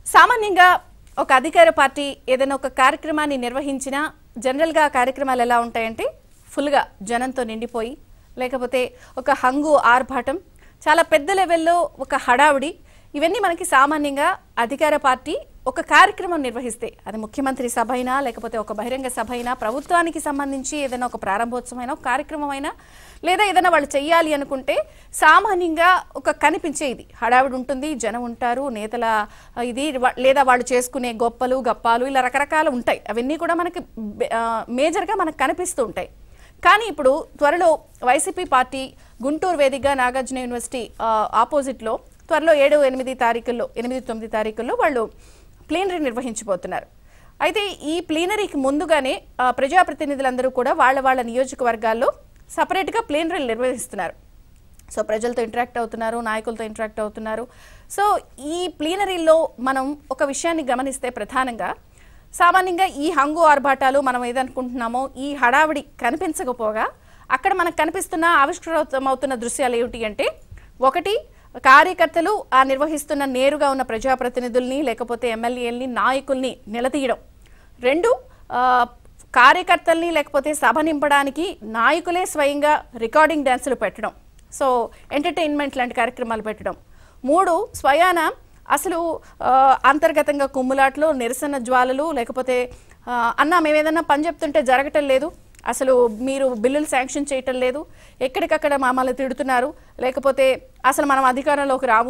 సామాన్యంగా ఒక అధికార పార్టీ ఏదైనా ఒక కార్యక్రమాన్ని నిర్వహించినా జనరల్గా ఆ కార్యక్రమాలు ఎలా ఉంటాయంటే ఫుల్గా జనంతో నిండిపోయి లేకపోతే ఒక హంగు ఆర్భాటం చాలా పెద్ద లెవెల్లో ఒక హడావుడి ఇవన్నీ మనకి సామాన్యంగా అధికార పార్టీ ఒక కార్యక్రమం నిర్వహిస్తే అది ముఖ్యమంత్రి సభ అయినా లేకపోతే ఒక బహిరంగ సభ అయినా ప్రభుత్వానికి సంబంధించి ఏదైనా ఒక ప్రారంభోత్సవం అయినా ఒక కార్యక్రమం అయినా లేదా ఏదైనా వాళ్ళు చెయ్యాలి అనుకుంటే సామాన్యంగా ఒక కనిపించే ఇది హడావిడి ఉంటుంది జనం ఉంటారు నేతల ఇది వా- లేదా వాళ్ళు చేసుకునే గొప్పలు గప్పాలు ఇలా రకరకాలు ఉంటాయి అవన్నీ కూడా మనకి బె- ఆ, మేజర్గా మనకు కనిపిస్తూ ఉంటాయి కానీ ఇప్పుడు త్వరలో వైసీపీ పార్టీ గుంటూరు వేదికగా నాగార్జున యూనివర్సిటీ ఆ, ఆపోజిట్లో త్వరలో ఏడు ఎనిమిది తారీఖుల్లో ఎనిమిది తొమ్మిది తారీఖుల్లో వాళ్ళు ప్లీనరీ నిర్వహించబోతున్నారు అయితే ఈ ప్లీనరీకి ముందుగానే ఆ, ప్రజాప్రతినిధులందరూ కూడా వాళ్ళ వాళ్ళ నియోజకవర్గాల్లో సపరేట్గా ప్లీనరీలు నిర్వహిస్తున్నారు సో ప్రజలతో ఇంటరాక్ట్ అవుతున్నారు నాయకులతో ఇంటరాక్ట్ అవుతున్నారు సో ఈ ప్లీనరీలో మనం ఒక విషయాన్ని గమనిస్తే ప్రధానంగా సామాన్యంగా ఈ హంగు ఆర్భాటాలు మనం ఏదనుకుంటున్నామో ఈ హడావిడి కనిపించకపోగా అక్కడ మనకు కనిపిస్తున్న ఆవిష్కృతమవుతున్న దృశ్యాలు ఏమిటి అంటే ఒకటి కార్యకర్తలు ఆ నిర్వహిస్తున్న నేరుగా ఉన్న ప్రజాప్రతినిధుల్ని లేకపోతే ఎమ్మెల్యేలని నాయకుల్ని నిలదీయడం రెండు ఆ, కార్యకర్తల్ని లేకపోతే సభ నింపడానికి నాయకులే స్వయంగా రికార్డింగ్ డ్యాన్సులు పెట్టడం సో ఎంటర్టైన్మెంట్ లాంటి కార్యక్రమాలు పెట్టడం మూడు స్వయాన అసలు ఆ, అంతర్గతంగా కుమ్ములాట్లు నిరసన జ్వాలలు లేకపోతే ఆ, అన్నా మేము ఏదన్నా పని చెప్తుంటే జరగటం లేదు అసలు మీరు బిల్లులు శాంక్షన్ చేయటం లేదు ఎక్కడికక్కడ మమ్మల్ని తిడుతున్నారు లేకపోతే అసలు మనం అధికారంలోకి రాము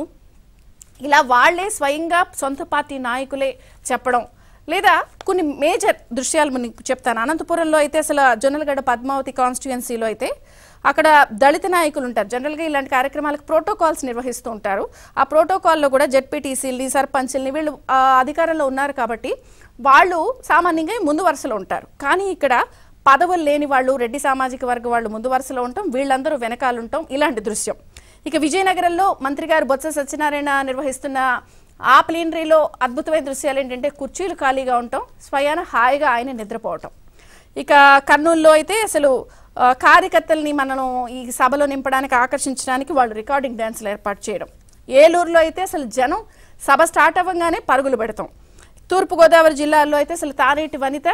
ఇలా వాళ్ళే స్వయంగా సొంత పార్టీ నాయకులే చెప్పడం లేదా కొన్ని మేజర్ దృశ్యాలు మీకు చెప్తాను అనంతపురంలో అయితే అసలు జొన్నలగడ్డ పద్మావతి కాన్స్టిట్యుయెన్సీలో అయితే అక్కడ దళిత నాయకులు ఉంటారు జనరల్గా ఇలాంటి కార్యక్రమాలకు ప్రోటోకాల్స్ నిర్వహిస్తూ ఉంటారు ఆ ప్రోటోకాల్లో కూడా జెడ్పీటీసీలని సర్పంచ్ని వీళ్ళు ఆ, అధికారంలో ఉన్నారు కాబట్టి వాళ్ళు సామాన్యంగా ముందు వరుసలో ఉంటారు కానీ ఇక్కడ పదవులు లేని వాళ్ళు రెడ్డి సామాజిక వర్గ వాళ్ళు ముందు వరుసలో ఉంటాం వీళ్ళందరూ వెనకాల ఉంటాం ఇలాంటి దృశ్యం ఇక విజయనగరంలో మంత్రి గారు బొత్స సత్యనారాయణ నిర్వహిస్తున్న ఆ ప్లీనరీలో అద్భుతమైన దృశ్యాలు ఏంటంటే కుర్చీలు ఖాళీగా ఉండటం స్వయాన హాయిగా ఆయన నిద్రపోవటం ఇక కర్నూలులో అయితే అసలు ఆ, కార్యకర్తల్ని మనం ఈ సభలో నింపడానికి ఆకర్షించడానికి వాళ్ళు రికార్డింగ్ డ్యాన్స్లు ఏర్పాటు చేయడం ఏలూరులో అయితే అసలు జనం సభ స్టార్ట్ అవ్వగానే పరుగులు పెడతాం తూర్పుగోదావరి జిల్లాలో అయితే అసలు తానేటి వనిత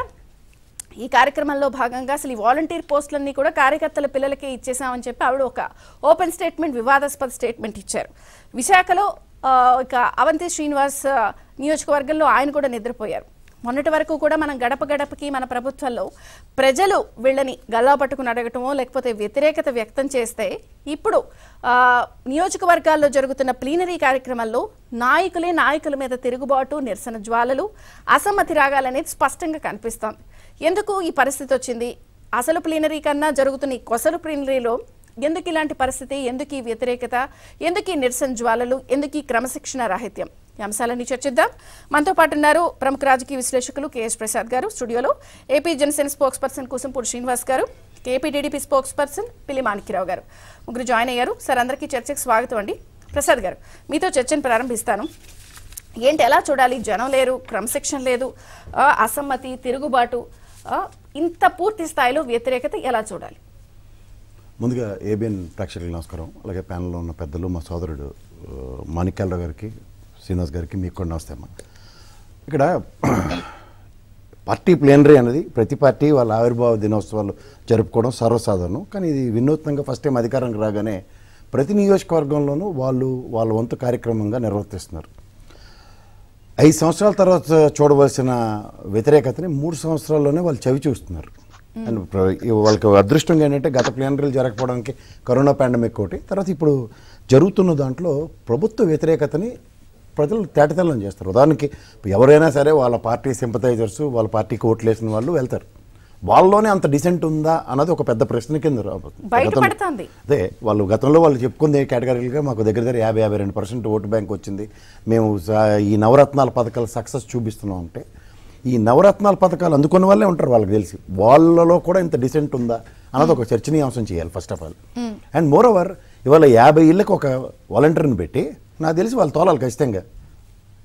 ఈ కార్యక్రమంలో భాగంగా అసలు ఈ వాలంటీర్ పోస్టులన్నీ కూడా కార్యకర్తల పిల్లలకే ఇచ్చేసామని చెప్పి ఆవిడ ఒక ఓపెన్ స్టేట్మెంట్ వివాదాస్పద స్టేట్మెంట్ ఇచ్చారు విశాఖలో ఆ, ఇక అవంతి శ్రీనివాస్ ఆ, నియోజకవర్గంలో ఆయన కూడా నిద్రపోయారు మొన్నటి వరకు కూడా మనం గడప గడపకి మన ప్రభుత్వంలో ప్రజలు వీళ్ళని గల్లా పట్టుకుని అడగటమో లేకపోతే వ్యతిరేకత వ్యక్తం చేస్తే ఇప్పుడు ఆ, నియోజకవర్గాల్లో జరుగుతున్న ప్లీనరీ కార్యక్రమాల్లో నాయకులే నాయకుల మీద తిరుగుబాటు నిరసన జ్వాలలు అసమ్మతి రాగాలనేది స్పష్టంగా కనిపిస్తోంది ఎందుకు ఈ పరిస్థితి వచ్చింది అసలు ప్లీనరీ కన్నా జరుగుతున్న ఈ కొసలు ప్లీనరీలో ఎందుకు ఇలాంటి పరిస్థితి ఎందుకు ఈ వ్యతిరేకత ఎందుకు ఈ నిరసన జ్వాలలు ఎందుకు ఈ క్రమశిక్షణ రాహిత్యం ఈ అంశాలన్నీ చర్చిద్దాం మనతో పాటు ఉన్నారు ప్రముఖ రాజకీయ విశ్లేషకులు కేఎస్ ప్రసాద్ గారు స్టూడియోలో AP Janasena spokesperson Kusampudi Srinivas garu AP TDP spokes person పిల్లి మాణిక్యరావు గారు ముగ్గురు జాయిన్ అయ్యారు సార్ అందరికీ చర్చకు స్వాగతం అండి ప్రసాద్ గారు మీతో చర్చను ప్రారంభిస్తాను ఏంటి ఎలా చూడాలి జనం లేరు క్రమశిక్షణ లేదు ఆ, అసమ్మతి తిరుగుబాటు ఆ, ఇంత పూర్తి స్థాయిలో వ్యతిరేకత ఎలా చూడాలి ముందుగా ఏబిఎన్ ప్రేక్షకులకు నమస్కారం అలాగే ప్యానల్లో ఉన్న పెద్దలు మా సోదరుడు ఆ, మాణిక్యాలరావు గారికి శ్రీనివాస్ గారికి మీకు కూడా నమస్తే అమ్మా ఇక్కడ పార్టీ ప్లేనరీ అనేది ప్రతి పార్టీ వాళ్ళ ఆవిర్భావ దినోత్సవాలు జరుపుకోవడం సర్వసాధారణం కానీ ఇది వినూత్నంగా ఫస్ట్ టైం అధికారానికి రాగానే ప్రతి నియోజకవర్గంలోనూ వాళ్ళు వాళ్ళ వంతు కార్యక్రమంగా నిర్వర్తిస్తున్నారు ఐదు సంవత్సరాల తర్వాత చూడవలసిన వ్యతిరేకతని మూడు సంవత్సరాల్లోనే వాళ్ళు చవి చూస్తున్నారు అండ్ ప్ర- ఇవి వాళ్ళకి అదృష్టంగా ఏంటంటే గత ప్లేనరీలు జరగకపోవడానికి కరోనా పాండమిక్ ఒకటి తర్వాత ఇప్పుడు జరుగుతున్న దాంట్లో ప్రభుత్వ వ్యతిరేకతని ప్రజలు తేటతెల్లం చేస్తారు ఉదాహరణకి ఎవరైనా సరే వాళ్ళ పార్టీ సింపతైజర్స్ వాళ్ళ పార్టీకి ఓట్లు వేసిన వాళ్ళు వెళ్తారు వాళ్ళలోనే అంత డిసెంట్ ఉందా అన్నది ఒక పెద్ద ప్రశ్న కింద రాబోతుంది బయటపడుతోంది. అదే వాళ్ళు గతంలో వాళ్ళు చెప్పుకుంది కేటగిరీలుగా మాకు దగ్గర దగ్గర యాభై యాభై రెండు పర్సెంట్ ఓటు బ్యాంక్ వచ్చింది మేము స- ఈ నవరత్నాల పథకాలు సక్సెస్ చూపిస్తున్నాం అంటే ఈ నవరత్నాల పథకాలు అందుకున్న వాళ్ళే ఉంటారు వాళ్ళకి తెలిసి వాళ్ళలో కూడా ఇంత డిసెంట్ ఉందా అన్నది ఒక చర్చనీయాంశం చేయాలి first of all and more over ఇవాళ యాభై ఇళ్ళకి ఒక వాలంటీర్ని పెట్టి నాకు తెలిసి వాళ్ళు తోలాలి ఖచ్చితంగా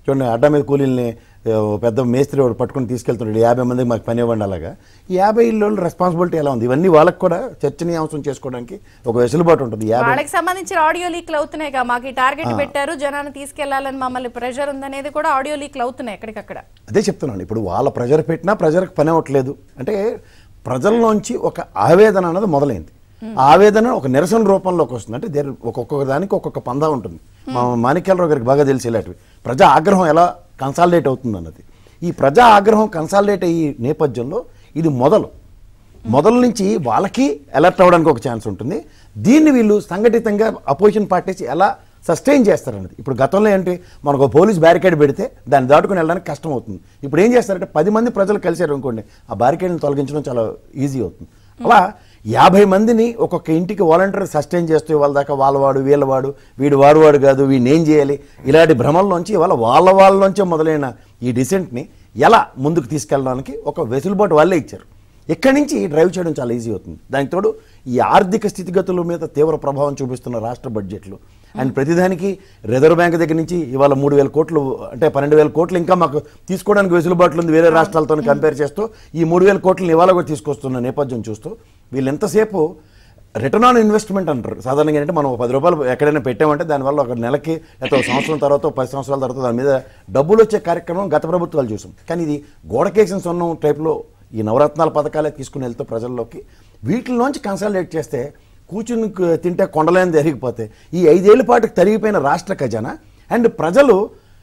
చూడండి అడ్డా మీద కూలీల్ని ఆ, ఓ పెద్ద మేస్త్రి వాడు పట్టుకుని తీసుకెళ్తున్నాడు యాభై మందికి మాకు పని ఇవ్వండి అలాగా ఈ యాభై ఇళ్ళు రెస్పాన్సిబిలిటీ ఎలా ఉంది ఇవన్నీ వాళ్ళకి కూడా చర్చనీయాంశం చేసుకోవడానికి ఒక వెసులుబాటు ఉంటుంది యాభై వాళ్ళకి సంబంధించిన ఆడియో లీక్లు అవుతున్నాయి కదా మాకు ఈ టార్గెట్ పెట్టారు జనాన్ని తీసుకెళ్లాలని మమ్మల్ని ప్రెషర్ ఉందనేది కూడా ఆడియో లీక్లు అవుతున్నాయి ఎక్కడికక్కడ అదే చెప్తున్నాను ఇప్పుడు వాళ్ళ ప్రెజర్ పెట్టినా ప్రెజర్కి పని అవ్వట్లేదు అంటే ప్రజల్లోంచి ఒక ఆవేదన అన్నది మొదలైంది ఆ ఆవేదన ఒక నిరసన రూపంలోకి వస్తుంది అంటే దేర్ ఒక్కొక్క దానికి ఒక్కొక్క పందా ఉంటుంది మా మాణిక్యాలరావు గారికి బాగా తెలిసి ఇలాంటివి ప్రజా ఆగ్రహం ఎలా కన్సాలిడేట్ అవుతుంది అన్నది ఈ ప్రజా ఆగ్రహం కన్సాలిడేట్ అయ్యే నేపథ్యంలో ఇది మొదలు మొదల నుంచి వాళ్ళకి అలర్ట్ అవ్వడానికి ఒక ఛాన్స్ ఉంటుంది దీన్ని వీళ్ళు సంఘటితంగా అపోజిషన్ పార్టీస్ ఎలా సస్టైన్ చేస్తారన్నది ఇప్పుడు గతంలో ఏంటి మనకు ఒక పోలీస్ బ్యారికేడ్ పెడితే దాన్ని దాటుకుని వెళ్ళడానికి కష్టం అవుతుంది ఇప్పుడు ఏం చేస్తారంటే పది మంది ప్రజలు కలిసారు అనుకోండి ఆ బ్యారికేడ్ని తొలగించడం చాలా ఈజీ అవుతుంది అలా యాభై మందిని ఒక్కొక్క ఇంటికి వాలంటీర్ సస్టైన్ చేస్తూ వాళ్ళ దాకా వాళ్ళవాడు వీళ్ళవాడు వీడు వాడు వాడు కాదు వీడిని ఏం చేయాలి ఇలాంటి భ్రమల్లోంచి ఇవాళ వాళ్ళ వాళ్ళలోంచే మొదలైన ఈ డిసెంట్ని ఎలా ముందుకు తీసుకెళ్ళడానికి ఒక వెసులుబాటు వాళ్ళే ఇచ్చారు ఇక్కడి నుంచి డ్రైవ్ చేయడం చాలా ఈజీ అవుతుంది దానికి తోడు ఈ ఆర్థిక స్థితిగతుల మీద తీవ్ర ప్రభావం చూపిస్తున్న రాష్ట్ర బడ్జెట్లు అండ్ ప్రతిదానికి రిజర్వ్ బ్యాంక్ దగ్గర నుంచి ఇవాళ మూడు వేల కోట్లు అంటే పన్నెండు వేల కోట్లు ఇంకా మాకు తీసుకోవడానికి వెసులుబాట్లు ఉంది వేరే రాష్ట్రాలతో కంపేర్ చేస్తూ ఈ మూడు వేల కోట్లను ఇవాళ కూడా తీసుకొస్తున్న నేపథ్యం చూస్తూ వీళ్ళు ఎంతసేపు రిటర్న్ ఆన్ ఇన్వెస్ట్మెంట్ అంటారు సాధారణంగా ఏంటంటే మనం ఒక పది రూపాయలు ఎక్కడైనా పెట్టామంటే దానివల్ల ఒక నెలకి లేకపోతే ఒక సంవత్సరం తర్వాత ఒక పది సంవత్సరాల తర్వాత దాని మీద డబ్బులు వచ్చే కార్యక్రమం గత ప్రభుత్వాలు చూసాం కానీ ఇది గోడకేసిన సొన్నం టైప్లో ఈ నవరత్నాల పథకాలే తీసుకుని వెళ్తూ ప్రజల్లోకి వీటిలోంచి కన్సల్టేట్ చేస్తే కూర్చుని కు- తింటే కొండలేని జరిగిపోతే ఈ ఐదేళ్ల పాటు తరిగిపోయిన రాష్ట్ర ఖజానా అండ్ ప్రజలు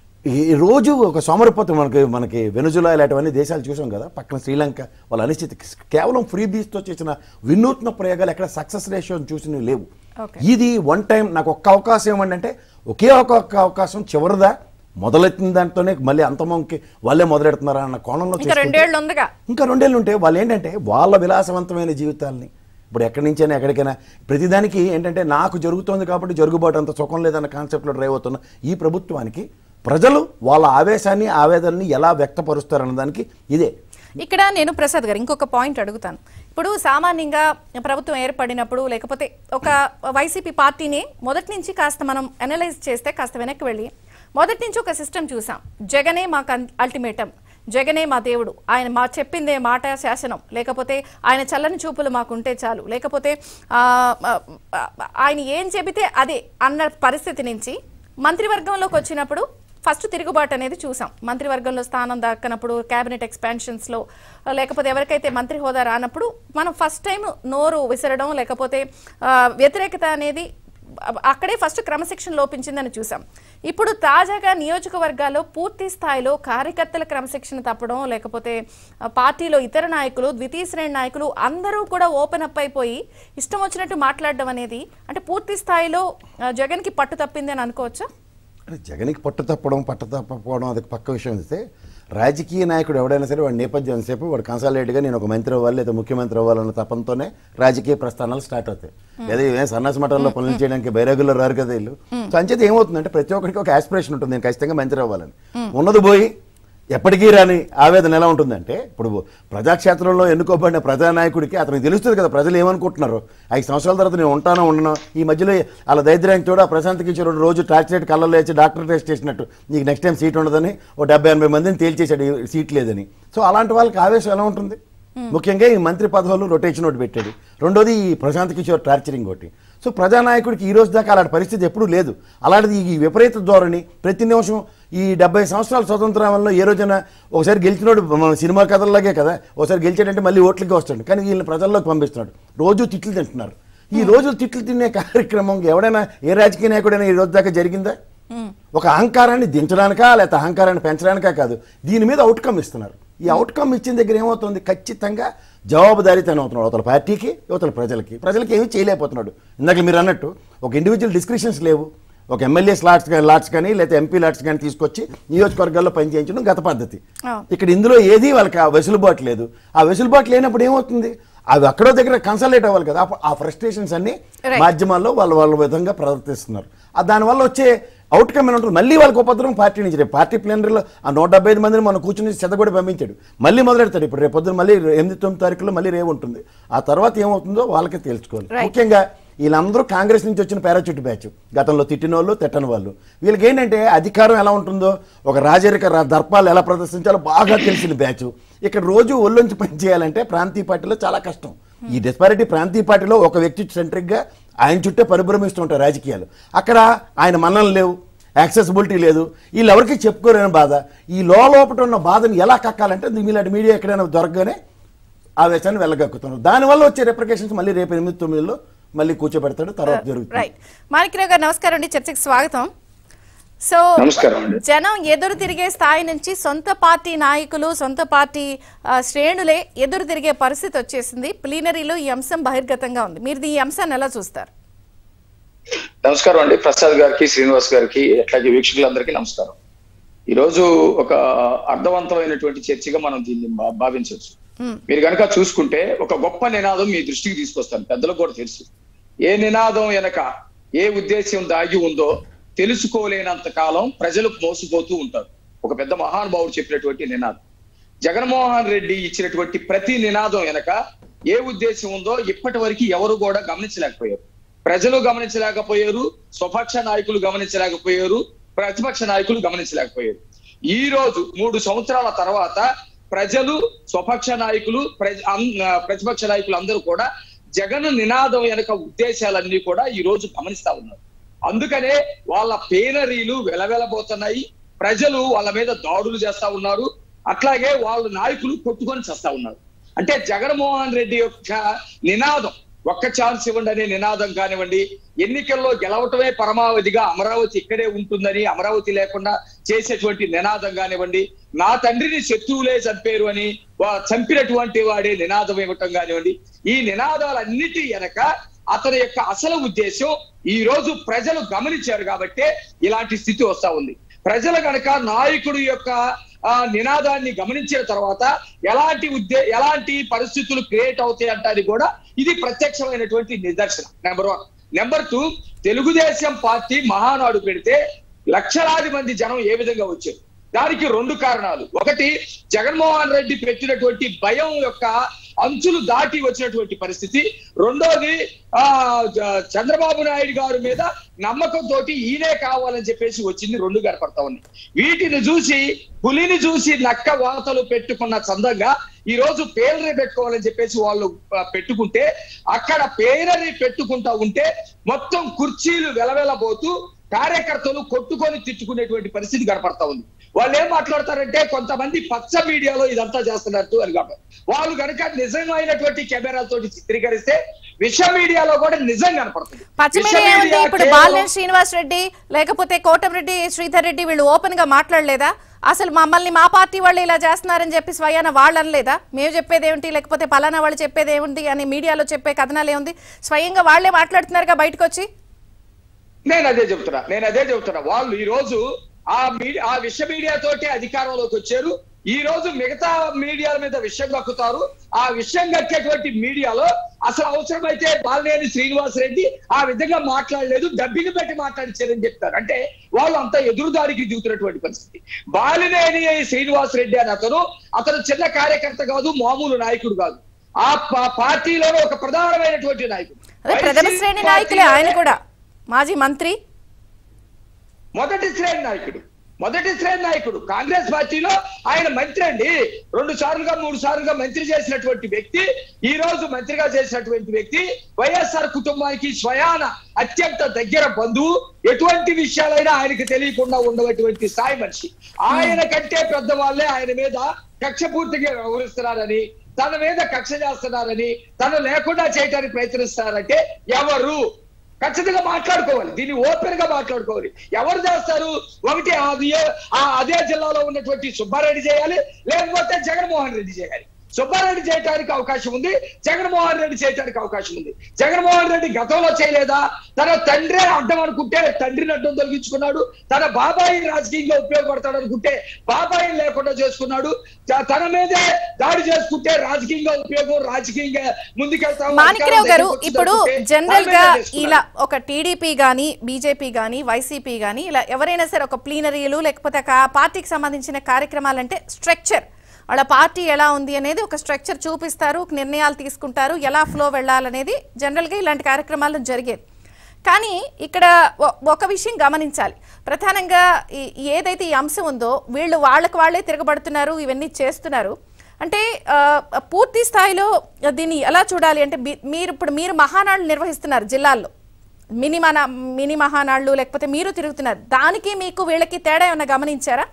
ఈ రోజు ఒక సోమరిపోతం మనకి మనకి వెనుజులా ఇలాంటివన్నీ దేశాలు చూసాం కదా పక్కన శ్రీలంక వాళ్ళ అనిశ్చితి కేవలం ఫ్రీ బీస్తో చేసిన వినూత్న ప్రయోగాలు ఎక్కడ సక్సెస్ రేషియో చూసినవి లేవు Okay. ఇది వన్ టైం నాకు ఒక్క అవకాశం ఇవ్వండి అంటే ఒకే ఒక ఒక్క అవకాశం చివరిదా మొదలెట్టిన దాంతోనే మళ్ళీ అంతమంకి వాళ్ళే మొదలెడుతున్నారా అన్న కోణంలో ఇంకా చూసుకుంటే- రెండేళ్లు ఉందిగా ఇంకా రెండేళ్ళు ఉంటే వాళ్ళు ఏంటంటే వాళ్ళ విలాసవంతమైన జీవితాల్ని ఇప్పుడు ఎక్కడి నుంచైనా ఎక్కడికైనా ప్రతిదానికి ఏంటంటే నాకు జరుగుతోంది కాబట్టి జరుగుబాటు అంత సుఖం లేదన్న కాన్సెప్ట్లో డ్రైవ్ అవుతున్న ఈ ప్రభుత్వానికి ప్రజలు వాళ్ళ ఆవేశాన్ని ఆవేదనని ఎలా వ్యక్తపరుస్తారన్న దానికి ఇదే ఇక్కడ నేను ప్రసాద్ గారు ఇంకొక పాయింట్ అడుగుతాను ఇప్పుడు సామాన్యంగా ప్రభుత్వం ఏర్పడినప్పుడు లేకపోతే ఒక వైసీపీ పార్టీని మొదటి నుంచి కాస్త మనం అనలైజ్ చేస్తే కాస్త వెనక్కి వెళ్ళి మొదటి నుంచి ఒక సిస్టమ్ చూసాం జగనే మాకు అల్టిమేటం జగనే మా దేవుడు ఆయన మా చెప్పిందే మాట శాసనం లేకపోతే ఆయన చల్లని చూపులు మాకుంటే చాలు లేకపోతే ఆ, ఆ, ఆయన ఏం చెబితే అదే అన్న పరిస్థితి నుంచి మంత్రివర్గంలోకి వచ్చినప్పుడు ఫస్ట్ తిరుగుబాటు అనేది చూసాం మంత్రివర్గంలో స్థానం దక్కనప్పుడు క్యాబినెట్ ఎక్స్పాన్షన్స్లో లేకపోతే ఎవరికైతే మంత్రి హోదా రానప్పుడు మనం ఫస్ట్ టైం నోరు విసరడం లేకపోతే ఆ, వ్యతిరేకత అనేది అ- అక్కడే ఫస్ట్ క్రమశిక్షణ లోపించిందని చూసాం ఇప్పుడు తాజాగా నియోజకవర్గాల్లో పూర్తి స్థాయిలో కార్యకర్తల క్రమశిక్షణ తప్పడం లేకపోతే ఆ, పార్టీలో ఇతర నాయకులు ద్వితీయ శ్రేణి నాయకులు అందరూ కూడా ఓపెన్ అప్ అయిపోయి ఇష్టం వచ్చినట్టు మాట్లాడడం అనేది అంటే పూర్తి స్థాయిలో ఆ, జగన్కి పట్టు తప్పింది అని అనుకోవచ్చా అంటే జగన్కి పట్టు తప్పడం పట్టు తప్పకపోవడం అది పక్క విషయం అయితే రాజకీయ నాయకుడు ఎవడైనా సరే వాడి నేపథ్యం సేపు వాడు కన్సాలేట్గా నేను ఒక మంత్రి అవ్వాలి లేదా ముఖ్యమంత్రి అవ్వాలన్న తపంతోనే రాజకీయ ప్రస్థానాలు స్టార్ట్ అవుతాయి లేదా ఏం సన్నాసి మఠంలో పనులు చేయడానికి బైరాగుల్లో రారు కదా వీళ్ళు సో అంచేత ఏమవుతుందంటే ప్రతి ఒక్కరికి ఒక ఆస్పిరేషన్ ఉంటుంది నేను ఖచ్చితంగా మంత్రి అవ్వాలని ఉన్నది పోయి ఎప్పటికీ రాని ఆవేదన ఎలా ఉంటుందంటే ఇప్పుడు ప్రజాక్షేత్రంలో ఎన్నుకోబడిన ప్రజానాయకుడికి అతనికి తెలుస్తుంది కదా ప్రజలు ఏమనుకుంటున్నారు ఐదు సంవత్సరాల తర్వాత నేను ఉంటానో ఉండను ఈ మధ్యలో వాళ్ళ దైద్రానికి చూడ ప్రశాంత్ కిషోర్ రోజు టార్చరేట్ కళ్ళలో వేసి డాక్టర్ టెస్ట్ చేసినట్టు నీకు నెక్స్ట్ టైం సీట్ ఉండదని ఓ డెబ్బై ఎనభై మందిని తేల్చేశాడు ఈ సీట్ లేదని సో అలాంటి వాళ్ళకి ఆవేశం ఎలా ఉంటుంది ముఖ్యంగా ఈ మంత్రి పదవులు రొటేషన్ ఒకటి పెట్టాడు రెండోది ఈ ప్రశాంత్ కిషోర్ టార్చరింగ్ ఒకటి సో ప్రజానాయకుడికి ఈ రోజు దాకా అలాంటి పరిస్థితి ఎప్పుడూ లేదు అలాంటిది ఈ విపరీత ధోరణి ప్రతి నిమిషం ఈ డెబ్బై సంవత్సరాల స్వతంత్రంలో ఏ రోజున ఒకసారి గెలిచినోడు మన సినిమా కథల్లాగే కదా ఒకసారి గెలిచాడంటే మళ్ళీ ఓట్లకి వస్తాడు కానీ వీళ్ళని ప్రజల్లోకి పంపిస్తున్నాడు రోజు తిట్లు తింటున్నారు ఈ రోజు తిట్లు తినే కార్యక్రమం ఎవడైనా ఏ రాజకీయ నాయకుడైనా ఈ రోజు దాకా జరిగిందా ఒక అహంకారాన్ని దించడానికా లేకపోతే అహంకారాన్ని పెంచడానికా కాదు దీని మీద అవుట్కమ్ ఇస్తున్నారు ఈ అవుట్కమ్ ఇచ్చిన దగ్గర ఏమవుతుంది ఖచ్చితంగా జవాబుదారీతనం అవుతున్నాడు అవతల పార్టీకి యువతల ప్రజలకి ప్రజలకి ఏమీ చేయలేకపోతున్నాడు ఇందాక మీరు అన్నట్టు ఒక ఇండివిజువల్ డిస్క్రిప్షన్స్ లేవు ఒక ఎమ్మెల్యే స్లాట్స్ కానీ లాట్స్ కానీ లేకపోతే ఎంపీ లాట్స్ కానీ తీసుకొచ్చి నియోజకవర్గాల్లో పనిచేయించడం గత పద్ధతి ఆ. ఇక్కడ ఇందులో ఏది వాళ్ళకి ఆ వెసులుబాటు లేదు ఆ వెసులుబాటు లేనప్పుడు ఏమవుతుంది అవి ఎక్కడో దగ్గర కన్సల్టేట్ అవ్వాలి కదా అప్పుడు ఆ ఫ్రస్ట్రేషన్స్ అన్ని Right. మాధ్యమాల్లో వాళ్ళు వాళ్ళ విధంగా ప్రవర్తిస్తున్నారు ఆ దానివల్ల వచ్చే అవుట్కమ్ ఏమి ఉంటుంది మళ్ళీ వాళ్ళకి ఉపద్రవం పార్టీ నుంచి రేపు పార్టీ ప్లేనరీలో ఆ నూట డెబ్బై ఐదు మందిని మనం కూర్చుని చెత్తగొడి పంపించాడు మళ్ళీ మొదలెడతాడు ఇప్పుడు రేపు పొద్దున మళ్ళీ ఎనిమిది తొమ్మిది తారీఖులో మళ్ళీ రేవు ఉంటుంది ఆ తర్వాత ఏమవుతుందో వాళ్ళకే తేల్చుకోవాలి Right. ముఖ్యంగా వీళ్ళందరూ కాంగ్రెస్ నుంచి వచ్చిన పారాచూట్ బ్యాచ్ గతంలో తిట్టిన వాళ్ళు తిట్టని వాళ్ళు వీళ్ళకి ఏంటంటే అధికారం ఎలా ఉంటుందో ఒక రాజరిక రా- దర్పాలు ఎలా ప్రదర్శించాలో బాగా తెలిసిన బ్యాచ్ ఇక్కడ రోజు ఒళ్ళొంచి పని చేయాలంటే ప్రాంతీయ పార్టీలో చాలా కష్టం ఈ డిస్పారిటీ ప్రాంతీయ పార్టీలో ఒక వ్యక్తి సెంట్రిక్గా ఆయన చుట్టే పరిభ్రమిస్తుంటారు రాజకీయాలు అక్కడ ఆయన మన్నలు లేవు యాక్సెసిబిలిటీ లేదు వీళ్ళు ఎవరికి చెప్పుకోలేని బాధ ఈ లోపల ఉన్న బాధను ఎలా కక్కాలంటే మీలాంటి మీడియా ఎక్కడైనా దొరకగానే ఆ విషయాన్ని వెళ్ళగక్కుతున్నారు దానివల్ల వచ్చే రిప్రికేషన్స్ మళ్ళీ రేపు ఎనిమిది తొమ్మిదిలో మళ్ళీ కూర్చోబెడతాడు తర్వాత జరుగుతుంది రైట్ మాణిక్యరావు గారు నమస్కారం అండి చర్చకి స్వాగతం సో నమస్కారం అండి. జనం ఎదురు తిరిగే స్థాయి నుంచి సొంత పార్టీ నాయకులు సొంత పార్టీ ఆ, శ్రేణులే ఎదురు తిరిగే పరిస్థితి వచ్చేసింది ప్లీనరీలో ఈ అంశం బహిర్గతంగా ఉంది మీరు ఈ అంశాన్ని ఎలా చూస్తారు నమస్కారం అండి ప్రసాద్ గారికి శ్రీనివాస్ గారికి అట్లాగే వీక్షకులందరికీ నమస్కారం ఈ రోజు ఒక అర్థవంతమైనటువంటి చర్చగా మనం దీన్ని భా- భావించవచ్చు మీరు కనుక చూసుకుంటే ఒక గొప్ప నినాదం మీ దృష్టికి తీసుకొస్తాను పెద్దలకు కూడా తెలుసు ఏ నినాదం వెనక ఏ ఉద్దేశం దాగి ఉందో తెలుసుకోలేనంత కాలం ప్రజలు మోసపోతూ ఉంటారు ఒక పెద్ద మహానుభావుడు చెప్పినటువంటి నినాదం జగన్మోహన్ రెడ్డి ఇచ్చినటువంటి ప్రతి నినాదం వెనక ఏ ఉద్దేశం ఉందో ఇప్పటి వరకు ఎవరు కూడా గమనించలేకపోయారు ప్రజలు గమనించలేకపోయారు స్వపక్ష నాయకులు గమనించలేకపోయారు ప్రతిపక్ష నాయకులు గమనించలేకపోయారు ఈ రోజు మూడు సంవత్సరాల తర్వాత ప్రజలు స్వపక్ష నాయకులు ప్రజ- అన్- ఆ, ప్రతిపక్ష నాయకులు అందరూ కూడా జగన్ నినాదం వెనక ఉద్దేశాలన్నీ కూడా ఈ రోజు గమనిస్తా ఉన్నారు అందుకనే వాళ్ళ పేనరీలు వెలవెలబోతున్నాయి ప్రజలు వాళ్ళ మీద దాడులు చేస్తా ఉన్నారు అట్లాగే వాళ్ళ నాయకులు కొట్టుకొని చేస్తా ఉన్నారు అంటే జగన్మోహన్ రెడ్డి యొక్క నినాదం ఒక్క ఛాన్స్ ఇవ్వండి అనే నినాదం కానివ్వండి ఎన్నికల్లో గెలవటమే పరమావధిగా అమరావతి ఇక్కడే ఉంటుందని అమరావతి లేకుండా చేసేటువంటి నినాదం కానివ్వండి నా తండ్రిని శత్రువులే చంపారు అని వా- చంపినటువంటి వాడే నినాదం ఇవ్వటం కానివ్వండి ఈ నినాదాలన్నిటి వెనక అతని యొక్క అసలు ఉద్దేశం ఈ రోజు ప్రజలు గమనించారు కాబట్టే ఇలాంటి స్థితి వస్తా ఉంది ప్రజలు గనక నాయకుడు యొక్క ఆ నినాదాన్ని గమనించిన తర్వాత ఎలాంటి ఉద్దే ఎలాంటి పరిస్థితులు క్రియేట్ అవుతాయి అంటానికి కూడా ఇది ప్రత్యక్షమైనటువంటి నిదర్శనం number one number two Telugu Desam party Mahanadu పెడితే లక్షలాది మంది జనం ఏ విధంగా వచ్చారు దానికి రెండు కారణాలు ఒకటి జగన్మోహన్ రెడ్డి పెట్టినటువంటి భయం యొక్క అంచులు దాటి వచ్చినటువంటి పరిస్థితి రెండోది ఆ జ- చంద్రబాబు నాయుడు గారి మీద నమ్మకంతో ఈయనే కావాలని చెప్పేసి వచ్చింది రెండు కనపడతా ఉన్నాయి వీటిని చూసి పులిని చూసి నక్క వాతలు పెట్టుకున్న చందంగా ఈ రోజు పేలరీ పెట్టుకోవాలని చెప్పేసి వాళ్ళు ఆ, పెట్టుకుంటే అక్కడ పేలరీ పెట్టుకుంటా ఉంటే మొత్తం కుర్చీలు వెలవెలబోతూ కార్యకర్తలు కొట్టుకొని తిట్టుకునేటువంటి పరిస్థితి కనపడతా ఉంది వాళ్ళు ఏం మాట్లాడతారంటే కొంతమంది పచ్చ మీడియాలో ఇదంతా చేస్తున్నట్టు అని కాబట్టి వాళ్ళు కనుక నిజమైనటువంటి కెమెరాలతోటి చిత్రీకరిస్తే విష మీడియాలో కూడా నిజం కనపడుతుంది పచ్చ విష మీడియా ఏముంది మీడియా ఇప్పుడు కేవలం- బాలినేని శ్రీనివాస్ రెడ్డి లేకపోతే కోటమిరెడ్డి శ్రీధర్ రెడ్డి వీళ్ళు ఓపెన్ గా మాట్లాడలేదా అసలు మమ్మల్ని మా పార్టీ వాళ్ళు ఇలా చేస్తున్నారని చెప్పి స్వయాన వాళ్ళు అనలేదా మేము చెప్పేది ఏమిటి లేకపోతే పలానా వాళ్ళు చెప్పేది ఏముంది అని మీడియాలో చెప్పే కథనాలు ఏముంది స్వయంగా వాళ్ళే మాట్లాడుతున్నారుగా బయటకు వచ్చి నేను అదే చెప్తున్నా నేను అదే చెప్తున్నా వాళ్ళు ఈ రోజు ఆ మీడియా ఆ విష మీడియా తోటి అధికారంలోకి వచ్చారు ఈ రోజు మిగతా మీడియాల మీద విషయం కక్కుతారు ఆ విషయం కక్కేటువంటి మీడియాలో అసలు అవసరమైతే బాలినేని శ్రీనివాస్ రెడ్డి ఆ విధంగా మాట్లాడలేదు డబ్బిని పెట్టి మాట్లాడించారని చెప్తారు అంటే వాళ్ళు అంతా ఎదురుదారికి దిగుతున్నటువంటి పరిస్థితి బాలినేని శ్రీనివాస్ రెడ్డి అని అతను అతను చిన్న కార్యకర్త కాదు మామూలు నాయకుడు కాదు ఆ పా- పార్టీలోనే ఒక ప్రధానమైనటువంటి నాయకుడు అదే ప్రథమ శ్రేణి నాయకులే ఆయన కూడా మాజీ మంత్రి మొదటి శ్రేణి నాయకుడు మొదటి శ్రేణి నాయకుడు కాంగ్రెస్ పార్టీలో ఆయన మంత్రి అండి రెండు సార్లుగా మూడు సార్లుగా మంత్రి చేసినటువంటి వ్యక్తి ఈ రోజు మంత్రిగా చేసినటువంటి వ్యక్తి వైఎస్ఆర్ కుటుంబానికి స్వయాన అత్యంత దగ్గర బంధువు ఎటువంటి విషయాలైనా ఆయనకు తెలియకుండా ఉండేటువంటి స్థాయి మనిషి ఆయన కంటే పెద్దవాళ్ళే ఆయన మీద కక్ష పూర్తిగా వ్యవహరిస్తున్నారని తన మీద కక్ష చేస్తున్నారని తను లేకుండా చేయడానికి ప్రయత్నిస్తున్నారంటే ఎవరు ఖచ్చితంగా మాట్లాడుకోవాలి దీన్ని ఓపెన్ గా మాట్లాడుకోవాలి ఎవరు చేస్తారు ఒకటి అది ఆ అదే జిల్లాలో ఉన్నటువంటి సుబ్బారెడ్డి చేయాలి లేకపోతే జగన్మోహన్ రెడ్డి చేయాలి సుబ్బారెడ్డి చేయడానికి అవకాశం ఉంది జగన్మోహన్ రెడ్డి చేయడానికి అవకాశం ఉంది జగన్మోహన్ రెడ్డి గతంలో చేయలేదా తన తండ్రే అడ్డం అనుకుంటే తండ్రిని అడ్డం తొలగించుకున్నాడు తన బాబాయి రాజకీయంగా ఉపయోగపడతాడు అనుకుంటే బాబాయిని లేకుండా చేసుకున్నాడు త- తన మీదే దాడి చేసుకుంటే రాజకీయంగా ఉపయోగం రాజకీయంగా ముందుకెళ్తాం మాణిక్యరావు గారు ఇప్పుడు జనరల్ గా ఇలా ఇలా ఒక టీడీపీ గాని బీజేపీ గాని వైసీపీ గాని ఇలా ఎవరైనా సరే ఒక ప్లీనరీలు లేకపోతే ఒక పార్టీకి సంబంధించిన కార్యక్రమాలంటే స్ట్రక్చర్ వాళ్ళ పార్టీ ఎలా ఉంది అనేది ఒక స్ట్రక్చర్ చూపిస్తారు ఒక నిర్ణయాలు తీసుకుంటారు ఎలా ఫ్లో వెళ్ళాలనేది జనరల్గా ఇలాంటి కార్యక్రమాలు జరిగేది కానీ ఇక్కడ ఒ- ఒక విషయం గమనించాలి ప్రధానంగా ఈ- ఏదైతే ఈ అంశం ఉందో వీళ్ళు వాళ్ళకి వాళ్ళే తిరగబడుతున్నారు ఇవన్నీ చేస్తున్నారు అంటే ఆ, పూర్తి స్థాయిలో దీన్ని ఎలా చూడాలి అంటే బి- మీరు ఇప్పుడు మీరు మహానాడు నిర్వహిస్తున్నారు జిల్లాల్లో మినీ మన మినీ మహానాళ్ళు లేకపోతే మీరు తిరుగుతున్నారు దానికి మీకు వీళ్ళకి తేడా ఏమైనా గమనించారా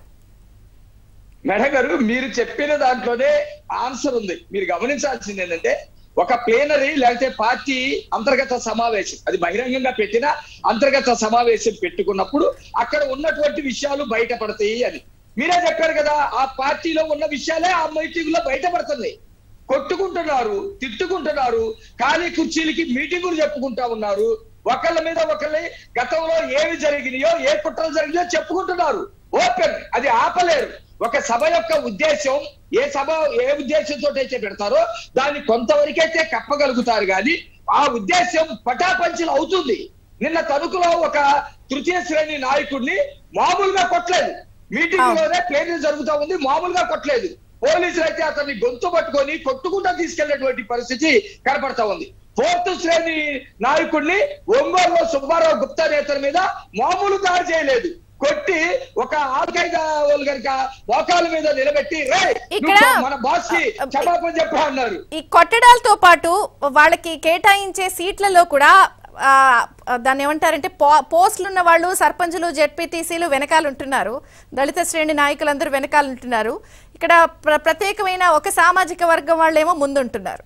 మేడం గారు మీరు చెప్పిన దాంట్లోనే ఆన్సర్ ఉంది మీరు గమనించాల్సింది ఏంటంటే ఒక ప్లేనరీ లేకపోతే పార్టీ అంతర్గత సమావేశం అది బహిరంగంగా పెట్టిన అంతర్గత సమావేశం పెట్టుకున్నప్పుడు అక్కడ ఉన్నటువంటి విషయాలు బయటపడతాయి అని మీరే చెప్పారు కదా ఆ పార్టీలో ఉన్న విషయాలే ఆ మీటింగ్ లో బయటపడుతుంది కొట్టుకుంటున్నారు తిట్టుకుంటున్నారు ఖాళీ కుర్చీలకి మీటింగులు చెప్పుకుంటా ఉన్నారు ఒకళ్ళ మీద ఒకళ్ళి గతంలో ఏమి జరిగినాయో ఏ కుట్రలు జరిగినాయో చెప్పుకుంటున్నారు ఓపెన్ అది ఆపలేరు ఒక సభ యొక్క ఉద్దేశం ఏ సభ ఏ ఉద్దేశంతో అయితే పెడతారో దాన్ని కొంతవరకైతే కప్పగలుగుతారు కానీ ఆ ఉద్దేశం పటాపంచలు అవుతుంది నిన్న తణుకులో ఒక తృతీయ శ్రేణి నాయకుడిని మామూలుగా కొట్టలేదు మీటింగ్ లోనే ప్లేన్ జరుగుతా ఉంది మామూలుగా కొట్టలేదు పోలీసులు అయితే అతన్ని గొంతు పట్టుకొని కొట్టుకుంటా తీసుకెళ్లేటువంటి పరిస్థితి కనపడతా ఉంది ఫోర్త్ శ్రేణి నాయకుడిని ఒంగోలులో సుబ్బారావు గుప్తా నేతల మీద మామూలు దాడి చేయలేదు కొట్టి ఒక ఆల్ఖైదా వాళ్ళు కనుక మోకాల మీద నిలబెట్టి రే ఇక్కడ- మన బాస్ కి క్షమాపణ చెప్పా అన్నారు ఈ కొట్టడాలతో పాటు వాళ్ళకి కేటాయించే సీట్లలో కూడా ఆ, దాన్ని ఏమంటారంటే పో పోస్టులు ఉన్న వాళ్ళు సర్పంచులు జెడ్పీటీసీలు వెనకాల ఉంటున్నారు దళిత శ్రేణి నాయకులందరూ వెనకాల ఉంటున్నారు ఇక్కడ ప్ర ప్రత్యేకమైన ఒక సామాజిక వర్గం వాళ్ళేమో ముందుంటున్నారు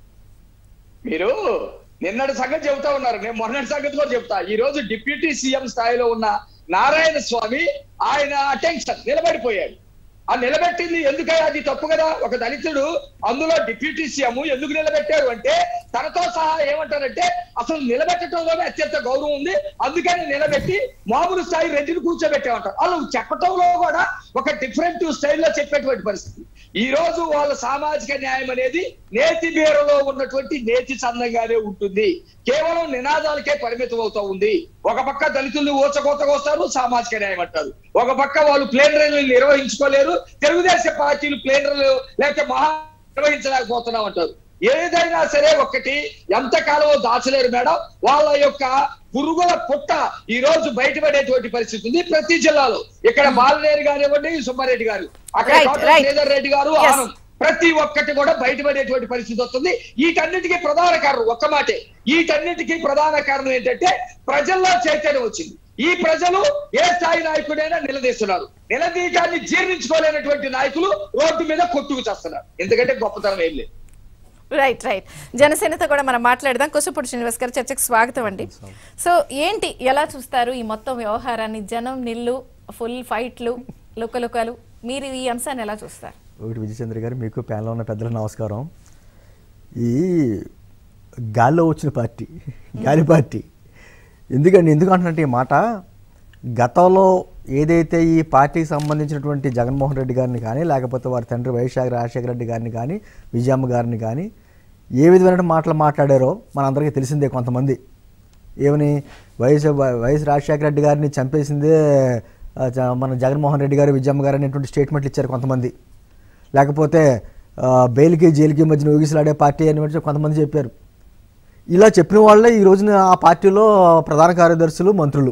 మీరు నిన్నటి సంగతి చెబుతా ఉన్నారు నేను మొన్నటి సంగతి కూడా చెప్తా ఈ రోజు డిప్యూటీ సీఎం స్థాయిలో ఉన్న నారాయణ స్వామి ఆయన అటెన్షన్ నిలబడిపోయాడు ఆ నిలబెట్టింది ఎందుకని అది తప్పు కదా ఒక దళితుడు అందులో డిప్యూటీ సీఎం ఎందుకు నిలబెట్టారు అంటే తనతో సహా ఏమంటారంటే అసలు నిలబెట్టడంలోనే అత్యంత గౌరవం ఉంది అందుకని నిలబెట్టి మామూలు స్థాయి రెడ్డిని కూర్చోబెట్టామంటారు వాళ్ళు చెప్పటంలో కూడా ఒక డిఫరెంట్ స్టైల్లో చెప్పేటువంటి పరిస్థితి ఈ రోజు వాళ్ళ సామాజిక న్యాయం అనేది నేతి బీరలో ఉన్నటువంటి నేతి చందంగానే ఉంటుంది కేవలం నినాదాలకే పరిమితం అవుతా ఉంది ఒక పక్క దళితుల్ని ఊచకోతగా వస్తారు సామాజిక న్యాయం అంటారు ఒక పక్క వాళ్ళు ప్లేన్ రైలు నిర్వహించుకోలేరు తెలుగుదేశం పార్టీలు ప్లేన్ రైలు లేకపోతే మహా నిర్వహించలేకపోతున్నాం అంటారు ఏదైనా సరే ఒక్కటి ఎంత కాలమో దాచలేరు మేడం వాళ్ళ యొక్క పురుగుల పుట్ట ఈ రోజు బయటపడేటువంటి పరిస్థితి ఉంది ప్రతి జిల్లాలో ఇక్కడ బాలనేని కానివ్వండి సుబ్బారెడ్డి గారు అక్కడ Right, కోట right. శ్రీధర్ రెడ్డి గారు Yes. ఆనంద్ ప్రతి ఒక్కటి కూడా బయటపడేటువంటి పరిస్థితి వస్తుంది వీటన్నిటికీ ప్రధాన కారణం ఒక్క మాటే వీటన్నిటికీ ప్రధాన కారణం ఏంటంటే ప్రజల్లో చైతన్యం వచ్చింది ఈ ప్రజలు ఏ స్థాయి నాయకుడైనా నిలదీస్తున్నారు నిలదీయటాన్ని జీర్ణించుకోలేనటువంటి నాయకులు రోడ్డు మీద కొట్టుకు చేస్తున్నారు ఎందుకంటే గొప్పతనం ఏం లేదు రైట్ రైట్ జనసేనతో కూడా మనం మాట్లాడదాం కుసుపూడి శ్రీనివాస్ గారు చర్చకు స్వాగతం అండి సో ఏంటి ఎలా చూస్తారు ఈ మొత్తం వ్యవహారాన్ని జనం నిల్లు ఫుల్ ఫైట్లు లుకలుకలు మీరు ఈ అంశాన్ని ఎలా చూస్తారు ఒకటి విజయచంద్ర గారు మీకు ప్యానల్లో ఉన్న పెద్దలకు నమస్కారం ఈ గాల్లో వచ్చిన పార్టీ గాలి పార్టీ ఎందుకండి ఎందుకు అంటున్నట్టు ఈ మాట గతంలో ఏదైతే ఈ పార్టీకి సంబంధించినటువంటి జగన్మోహన్ రెడ్డి గారిని కానీ లేకపోతే వారి తండ్రి వైఎస్ రాజశేఖర రెడ్డి గారిని కానీ విజయమ్మ గారిని కానీ ఏ విధమైన మాటలు మాట్లాడారో మనందరికీ తెలిసిందే కొంతమంది ఏమని వైఎస్ వైఎస్ రాజశేఖర రెడ్డి గారిని చంపేసిందే ఆ, జ- మన జగన్మోహన్ రెడ్డి గారు విజయమ్మ గారు అనేటువంటి స్టేట్మెంట్లు ఇచ్చారు కొంతమంది లేకపోతే ఆ, బెయిల్కి జైలుకి మధ్యన ఊగిసలాడే పార్టీ అని చెప్పి కొంతమంది చెప్పారు ఇలా చెప్పిన వాళ్ళే ఈ రోజున ఆ పార్టీలో ప్రధాన కార్యదర్శులు మంత్రులు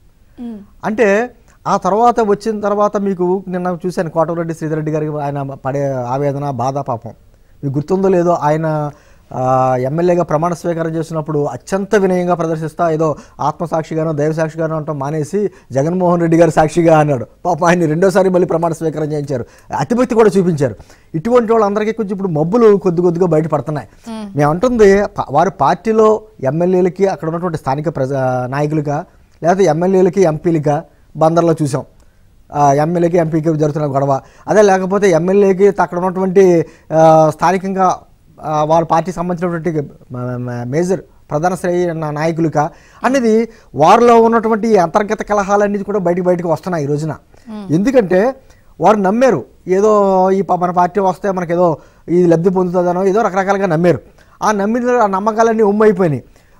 అంటే ఆ తర్వాత వచ్చిన తర్వాత మీకు నిన్న చూశాను కోటరెడ్డి శ్రీధర్ రెడ్డి గారికి ఆయన పడే ఆవేదన బాధ పాపం మీకు గుర్తుందో లేదో ఆయన ఆ, ఎమ్మెల్యేగా ప్రమాణ స్వీకారం చేసినప్పుడు అత్యంత వినయంగా ప్రదర్శిస్తా ఏదో ఆత్మసాక్షిగానో దైవ సాక్షిగానో అంటాం మానేసి జగన్మోహన్ రెడ్డి గారు సాక్షిగా అన్నాడు పాప ఆయన రెండోసారి మళ్ళీ ప్రమాణ స్వీకారం చేయించారు అతిభక్తి కూడా చూపించారు ఇటువంటి వాళ్ళందరికీ కొంచెం ఇప్పుడు మబ్బులు కొద్ది కొద్దిగా బయటపడుతున్నాయి మేము అంటుంది ప- వారి పార్టీలో ఎమ్మెల్యేలకి అక్కడ ఉన్నటువంటి స్థానిక ప్రజా నాయకులుగా లేకపోతే ఎమ్మెల్యేలకి ఎంపీలుగా బందర్లో చూసాం ఆ, ఎమ్మెల్యేకి ఎంపీకి జరుగుతున్న గొడవ అదే లేకపోతే ఎమ్మెల్యేకి అక్కడ ఉన్నటువంటి ఆ, స్థానికంగా ఆ, వాళ్ళ పార్టీకి సంబంధించినటువంటి మ- మ- మేజర్ ప్రధాన శ్రేణి నా- నాయకులుగా అనేది వారిలో ఉన్నటువంటి ఈ అంతర్గత కలహాలన్నీ కూడా బయటికి బయటకు వస్తున్నాయి ఈ రోజున ఎందుకంటే వారు నమ్మారు ఏదో ఈ ప- మన పార్టీ వస్తే మనకేదో ఇది లబ్ధి పొందుతుందనో ఏదో రకరకాలుగా నమ్మారు ఆ నమ్మిన ఆ నమ్మకాలన్నీ ఉమ్మైపోయినాయి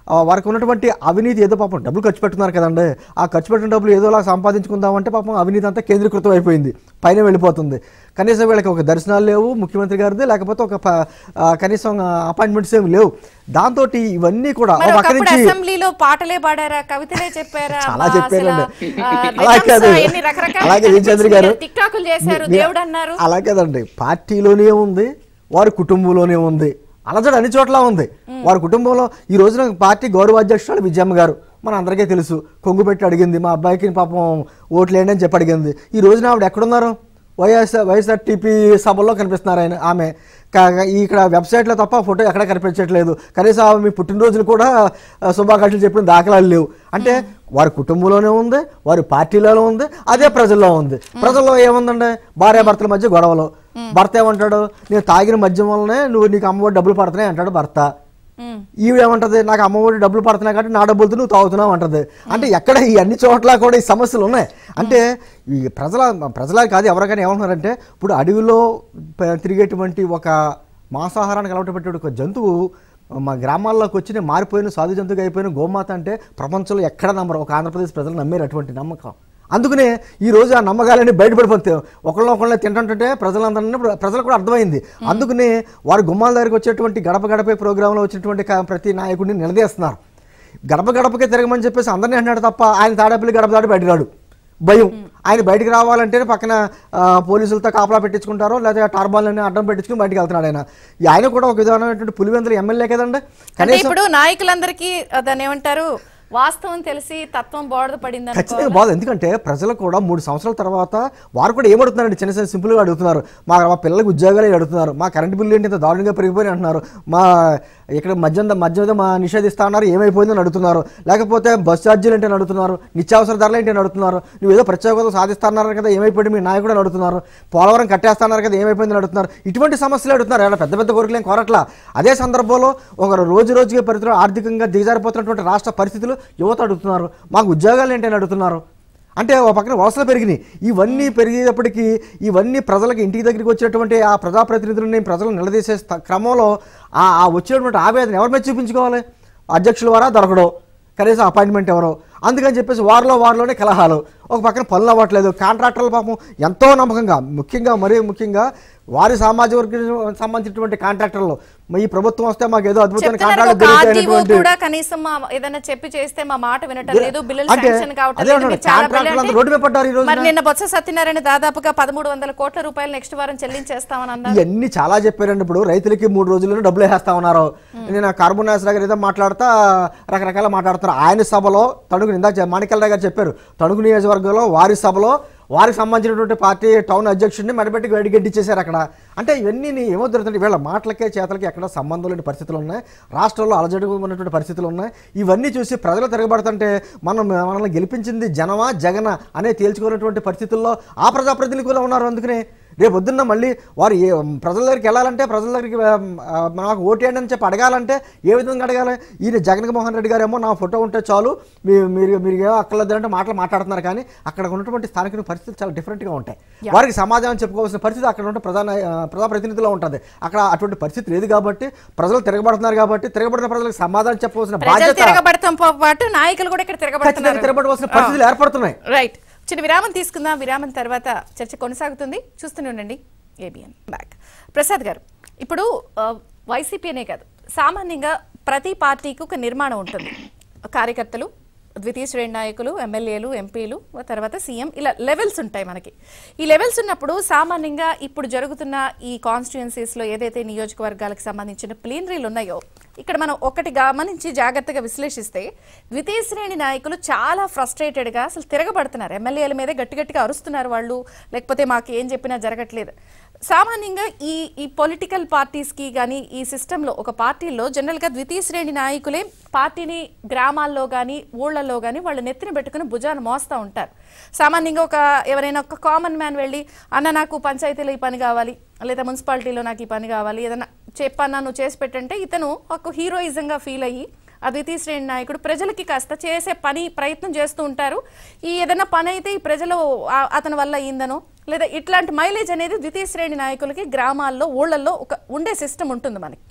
ఆ, వారికి ఉన్నటువంటి అవినీతి ఏదో పాపం డబ్బులు ఖర్చు పెట్టున్నారు కదండి ఆ ఖర్చు పెట్టిన డబ్బులు ఏదోలా సంపాదించుకుందామంటే పాపం అవినీతి అంతా కేంద్రీకృతం అయిపోయింది పైన వెళ్ళిపోతుంది కనీసం వీళ్ళకి ఒక దర్శనాలు లేవు ముఖ్యమంత్రి గారిది లేకపోతే ఒక ప- ఆ, కనీసం అపాయింట్మెంట్స్ ఏమి లేవు దాంతో ఇవన్నీ కూడా మరి ఒక పక్క ఒకప్పుడు నుంచి అసెంబ్లీలో పాటలే పాడారా కవితలే చెప్పారా చాలా అబ్బా, చెప్పారండి. అసలు, ఆ, అలా rhythms కాదు. ఎన్ని రకరకాల అలాగే rhythms విజయేంద్ర గారు చేశారు, టిక్టాకులు చేశారు మీ- దేవుడు అన్నారు అలా కదండి పార్టీలోనే ఉంది వారి కుటుంబంలోనే ఉంది అలజడి అన్ని చోట్ల ఉంది వారి కుటుంబంలో ఈ రోజున పార్టీ గౌరవ అధ్యక్షురాలు విజయమ్మ గారు మన అందరికీ తెలుసు కొంగు పెట్టి అడిగింది మా అబ్బాయికి పాపం ఓట్లేండి అని చెప్పి అడిగింది ఈ రోజున ఆవిడ ఎక్కడున్నారు వైఎస్ఆర్ వైఎస్ఆర్టీపీ సభల్లో కనిపిస్తున్నారు ఆయన ఆమె కా- ఇక్కడ వెబ్సైట్లో తప్ప ఫోటో ఎక్కడ కనిపించట్లేదు కనీసం ఆమె మీ పుట్టినరోజులు కూడా ఆ, శుభాకాంక్షలు చెప్పిన దాఖలాలు లేవు అంటే వారి కుటుంబంలోనే ఉంది వారి పార్టీలోనే ఉంది అదే ప్రజల్లో ఉంది ప్రజల్లో ఏముందండి భార్యాభర్తల మధ్య గొడవలు భర్త ఏమంటాడు నేను తాగిన మద్యం వల్లనే నువ్వు నీకు అమ్మఒడి డబ్బులు పడుతున్నాయి అంటాడు భర్త ఉమ్. ఈవిడేమంటది నాకు అమ్మఒడి డబ్బులు పడుతున్నాయి కాబట్టి నా డబ్బులతో నువ్వు తాగుతున్నావు అంటది అంటే ఎక్కడ ఈ అన్ని చోట్ల కూడా ఈ సమస్యలు ఉన్నాయి అంటే ఈ ప్రజల ప్రజల కాదు ఎవరికైనా ఏమంటున్నారంటే ఇప్పుడు అడవిలో ప- తిరిగేటువంటి ఒక మాంసాహారానికి అలవాటు పెట్టే ఒక జంతువు మా గ్రామాల్లోకి వచ్చి నేను మారిపోయిన సాధు జంతువుగా అయిపోయిన గోమాత అంటే ప్రపంచంలో ఎక్కడ నమ్మరు ఒక ఆంధ్రప్రదేశ్ ప్రజలు నమ్మేరు అటువంటి నమ్మకం అందుకనే ఈ రోజు ఆ నమ్మకాలన్నీ బయటపడిపోతాయి ఒకళ్ళ ఒకళ్ళని తింటుంటే ప్రజలందరినీ ప్రజలు కూడా అర్థమైంది అందుకనే వారు గుమ్మాల దగ్గరికి వచ్చేటువంటి గడప గడపే ప్రోగ్రాంలో వచ్చినటువంటి క- ప్రతి నాయకుడిని నిలదీస్తున్నారు గడప గడపకే తిరగమని చెప్పేసి అందరినీ అంటున్నాడు తప్ప ఆయన తాడేపల్లి గడప దాటి బయట రాడు భయం ఆయన బయటికి రావాలంటేనే పక్కన ఆ, పోలీసులతో కాపలా పెట్టించుకుంటారో లేదా టార్బాల్ని అడ్డం పెట్టించుకుని బయటికి వెళ్తున్నాడు ఆయన ఈ ఆయన కూడా ఒక విధమైనటువంటి పులివెందుల ఎమ్మెల్యే కదండి అంటే కనీసం ఇప్పుడు నాయకులందరికీ దాన్ని ఏమంటారు వాస్తవం తెలిసి తత్వం బోర్డు పడింది ఖచ్చితంగా బాధ ఎందుకంటే ప్రజలు కూడా మూడు సంవత్సరాల తర్వాత వారు కూడా ఏమడుగుతున్నారండి చిన్న చిన్న సింపుల్గా అడుగుతున్నారు మా మా పిల్లలకు ఉద్యోగాలు అడుగుతున్నారు మా కరెంట్ బిల్లు ఏంటి ఇంత దారుణంగా పెరిగిపోయి అంటున్నారు మా ఇక్కడ మద్యం మద్యం మా నిషేధిస్తా ఉన్నారు ఏమైపోయిందని అడుగుతున్నారు లేకపోతే బస్ ఛార్జీలు ఏంటని అడుగుతున్నారు నిత్యావసర ధరలు ఏంటని అడుగుతున్నారు నువ్వు ఏదో ప్రత్యేక హోదా సాధిస్తున్నారు కదా ఏమైపోయింది మీ నాయకుడు అని అడుగుతున్నారు పోలవరం కట్టేస్తున్నారు కదా ఏమైపోయిందని అడుగుతున్నారు ఇటువంటి సమస్యలు అడుగుతున్నారు ఏమైనా పెద్ద పెద్ద కోరికలు ఏం కోరట్లా అదే సందర్భంలో ఒక రోజు రోజుకి పరిస్థితులు ఆర్థికంగా దిగజారిపోతున్నటువంటి రాష్ట్ర పరిస్థితులు యువత అడుగుతున్నారు మాకు ఉద్యోగాలు ఏంటని అడుగుతున్నారు అంటే ఒక పక్కన వలసలు పెరిగినాయి ఇవన్నీ పెరిగేటప్పటికీ ఇవన్నీ ప్రజలకు ఇంటికి దగ్గరికి వచ్చేటువంటి ఆ ప్రజాప్రతినిధులని ప్రజలు నిలదీసే స్థ- క్రమంలో ఆ ఆ వచ్చేటువంటి ఆవేదన ఎవరి మీద చూపించుకోవాలి అధ్యక్షుల వారా దొరకడం కనీసం అపాయింట్మెంట్ ఎవరో అందుకని చెప్పేసి వారిలో వారిలోనే కలహాలు ఒక పక్కన పనులు అవ్వట్లేదు కాంట్రాక్టర్ల పాపం ఎంతో నమ్మకంగా ముఖ్యంగా మరీ ముఖ్యంగా వారి సామాజిక వర్గానికి సంబంధించినటువంటి కాంట్రాక్టర్లు మరి ఈ ప్రభుత్వం వస్తే మాకు ఏదో అద్భుతమైన చెప్తున్నారు కాంట్రాక్ట్ ఒక ఆర్డీఓ దొరికినటువంటి కూడా కనీసం మా ఏదైనా చెప్పి చేస్తే మా మాట వినటం లేదు బిల్లులు అంటే శాంక్షన్ కావటం అదే లేదు అంటున్నాను, మీరు చాలా కాంట్రాక్టర్లు brilliant. అందరూ రోడ్డు మీద పడ్డారు ఈ రోజున. మరి నిన్న బొత్స సత్యనారాయణ దాదాపుగా పదమూడు వందల కోట్ల రూపాయలు నెక్స్ట్ వారం చెల్లించేస్తామని అన్నారు ఇవన్నీ చాలా చెప్పారండి ఇప్పుడు రైతులకి మూడు రోజుల్లో డబ్బులు వేస్తా ఉన్నారు నేను కార్బన్ నాయస్ గారు ఏదో మాట్లాడుతా రకరకాల మాట్లాడుతారు ఆయన సభలో తణుకు ఇందాక మాణికల్ గారు చెప్పారు తణుకు నియోజకవర్గంలో వారి సభలో వారికి సంబంధించినటువంటి పార్టీ టౌన్ అధ్యక్షుడిని మెడపెట్టి వేడి గడ్డిచ్చేశారు అక్కడ అంటే ఇవన్నీ నీ ఏమో జరుగుతుంది వీళ్ళ మాటలకే చేతలకి ఎక్కడ సంబంధం లేని పరిస్థితులు ఉన్నాయి రాష్ట్రంలో అలజడి ఉన్నటువంటి పరిస్థితులు ఉన్నాయి ఇవన్నీ చూసి ప్రజలు తిరగబడుతుంటే మనం మనల్ని గెలిపించింది జనమా జగన అనే తేల్చుకున్నటువంటి పరిస్థితుల్లో ఆ ప్రజాప్రతినిధులు కూడా ఉన్నారు అందుకనే రేపు పొద్దున్న మళ్ళీ వారు ఏ ప్రజల దగ్గరికి వెళ్ళాలంటే ప్రజల దగ్గరికి ఆ, ఆ, నాకు ఓటేయండి అని చెప్పి అడగాలంటే ఏ విధంగా అడగాలి ఈయన జగన్మోహన్ రెడ్డి గారేమో నా ఫోటో ఉంటే చాలు మీ- మీరు మీరు ఏమో అక్కర్లేదు అంటే మాటలు మాట్లాడుతున్నారు కానీ అక్కడ ఉన్నటువంటి స్థానిక పరిస్థితులు చాలా డిఫరెంట్గా ఉంటాయి వారికి సమాధానం చెప్పుకోవాల్సిన పరిస్థితి అక్కడ ఉంటే ప్రధాన ఆ, ప్రజాప్రతినిధిలో ఉంటుంది అక్కడ అటువంటి పరిస్థితి లేదు కాబట్టి ప్రజలు తిరగబడుతున్నారు కాబట్టి తిరగబడిన ప్రజలకు సమాధానం చెప్పవలసిన ప్రజలు బాధ్యత తిరగబడతాం పాటు నాయకులు కూడా ఇక్కడ ఖచ్చితంగా తిరగబడుతున్నారు తిరగబడవలసిన పరిస్థితులు ఏర్పడుతున్నాయి రైట్ చిన్న విరామం తీసుకుందాం విరామం తర్వాత చర్చ కొనసాగుతుంది చూస్తూనే ఉండండి ఏబిఎన్ బ్యాక్ ప్రసాద్ గారు ఇప్పుడు ఆ, వైసీపీ అనే కాదు సామాన్యంగా ప్రతి పార్టీకి ఒక నిర్మాణం ఉంటుంది కార్యకర్తలు ద్వితీయ శ్రేణి నాయకులు ఎమ్మెల్యేలు ఎంపీలు తర్వాత సీఎం ఇలా లెవెల్స్ ఉంటాయి మనకి ఈ లెవెల్స్ ఉన్నప్పుడు సామాన్యంగా ఇప్పుడు జరుగుతున్న ఈ కాన్స్టిట్యుయెన్సీస్లో ఏదైతే నియోజకవర్గాలకు సంబంధించిన ప్లీనరీలు ఉన్నాయో ఇక్కడ మనం ఒకటి గమనించి జాగ్రత్తగా విశ్లేషిస్తే ద్వితీయ శ్రేణి నాయకులు చాలా ఫ్రస్ట్రేటెడ్గా అసలు తిరగబడుతున్నారు ఎమ్మెల్యేల మీదే గట్టి గట్టిగా అరుస్తున్నారు వాళ్ళు లేకపోతే మాకు ఏం చెప్పినా జరగట్లేదు సామాన్యంగా ఈ ఈ పొలిటికల్ పార్టీస్కి కానీ ఈ సిస్టంలో ఒక పార్టీలో జనరల్గా ద్వితీయ శ్రేణి నాయకులే పార్టీని గ్రామాల్లో కానీ ఊళ్ళల్లో కానీ వాళ్ళు నెత్తిన పెట్టుకుని భుజాన్ని మోస్తూ ఉంటారు సామాన్యంగా ఒక ఎవరైనా ఒక కామన్ మ్యాన్ వెళ్ళి అన్న నాకు పంచాయతీలో ఈ పని కావాలి లేదా మున్సిపాలిటీలో నాకు ఈ పని కావాలి ఏదైనా చెప్పన్నా నువ్వు చేసి పెట్టంటే ఇతను ఒక హీరోయిజంగా ఫీల్ అయ్యి ఆ ద్వితీయ శ్రేణి నాయకుడు ప్రజలకి కాస్త చేసే పని ప్రయత్నం చేస్తూ ఉంటారు ఈ ఏదైనా పని అయితే ఈ ప్రజలు ఆ- అతని వల్ల అయిందనో లేదా ఇట్లాంటి మైలేజ్ అనేది ద్వితీయ శ్రేణి నాయకులకి గ్రామాల్లో ఊళ్ళల్లో ఒక ఉండే సిస్టమ్ ఉంటుంది మనకి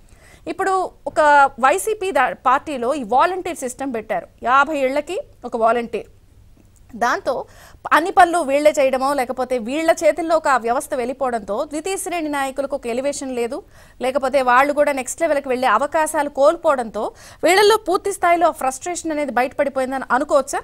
ఇప్పుడు ఒక వైసీపీ దా- పార్టీలో ఈ వాలంటీర్ సిస్టమ్ పెట్టారు యాభై ఏళ్లకి ఒక వాలంటీర్ దాంతో అన్ని పనులు వీళ్లే చేయడమో లేకపోతే వీళ్ళ చేతుల్లో ఒక వ్యవస్థ వెళ్ళిపోవడంతో ద్వితీయ శ్రేణి నాయకులకు ఒక ఎలివేషన్ లేదు లేకపోతే వాళ్ళు కూడా నెక్స్ట్ లెవెల్కి వెళ్ళే అవకాశాలు కోల్పోవడంతో వీళ్ళల్లో పూర్తి స్థాయిలో ఫ్రస్ట్రేషన్ అనేది బయటపడిపోయిందని అనుకోవచ్చా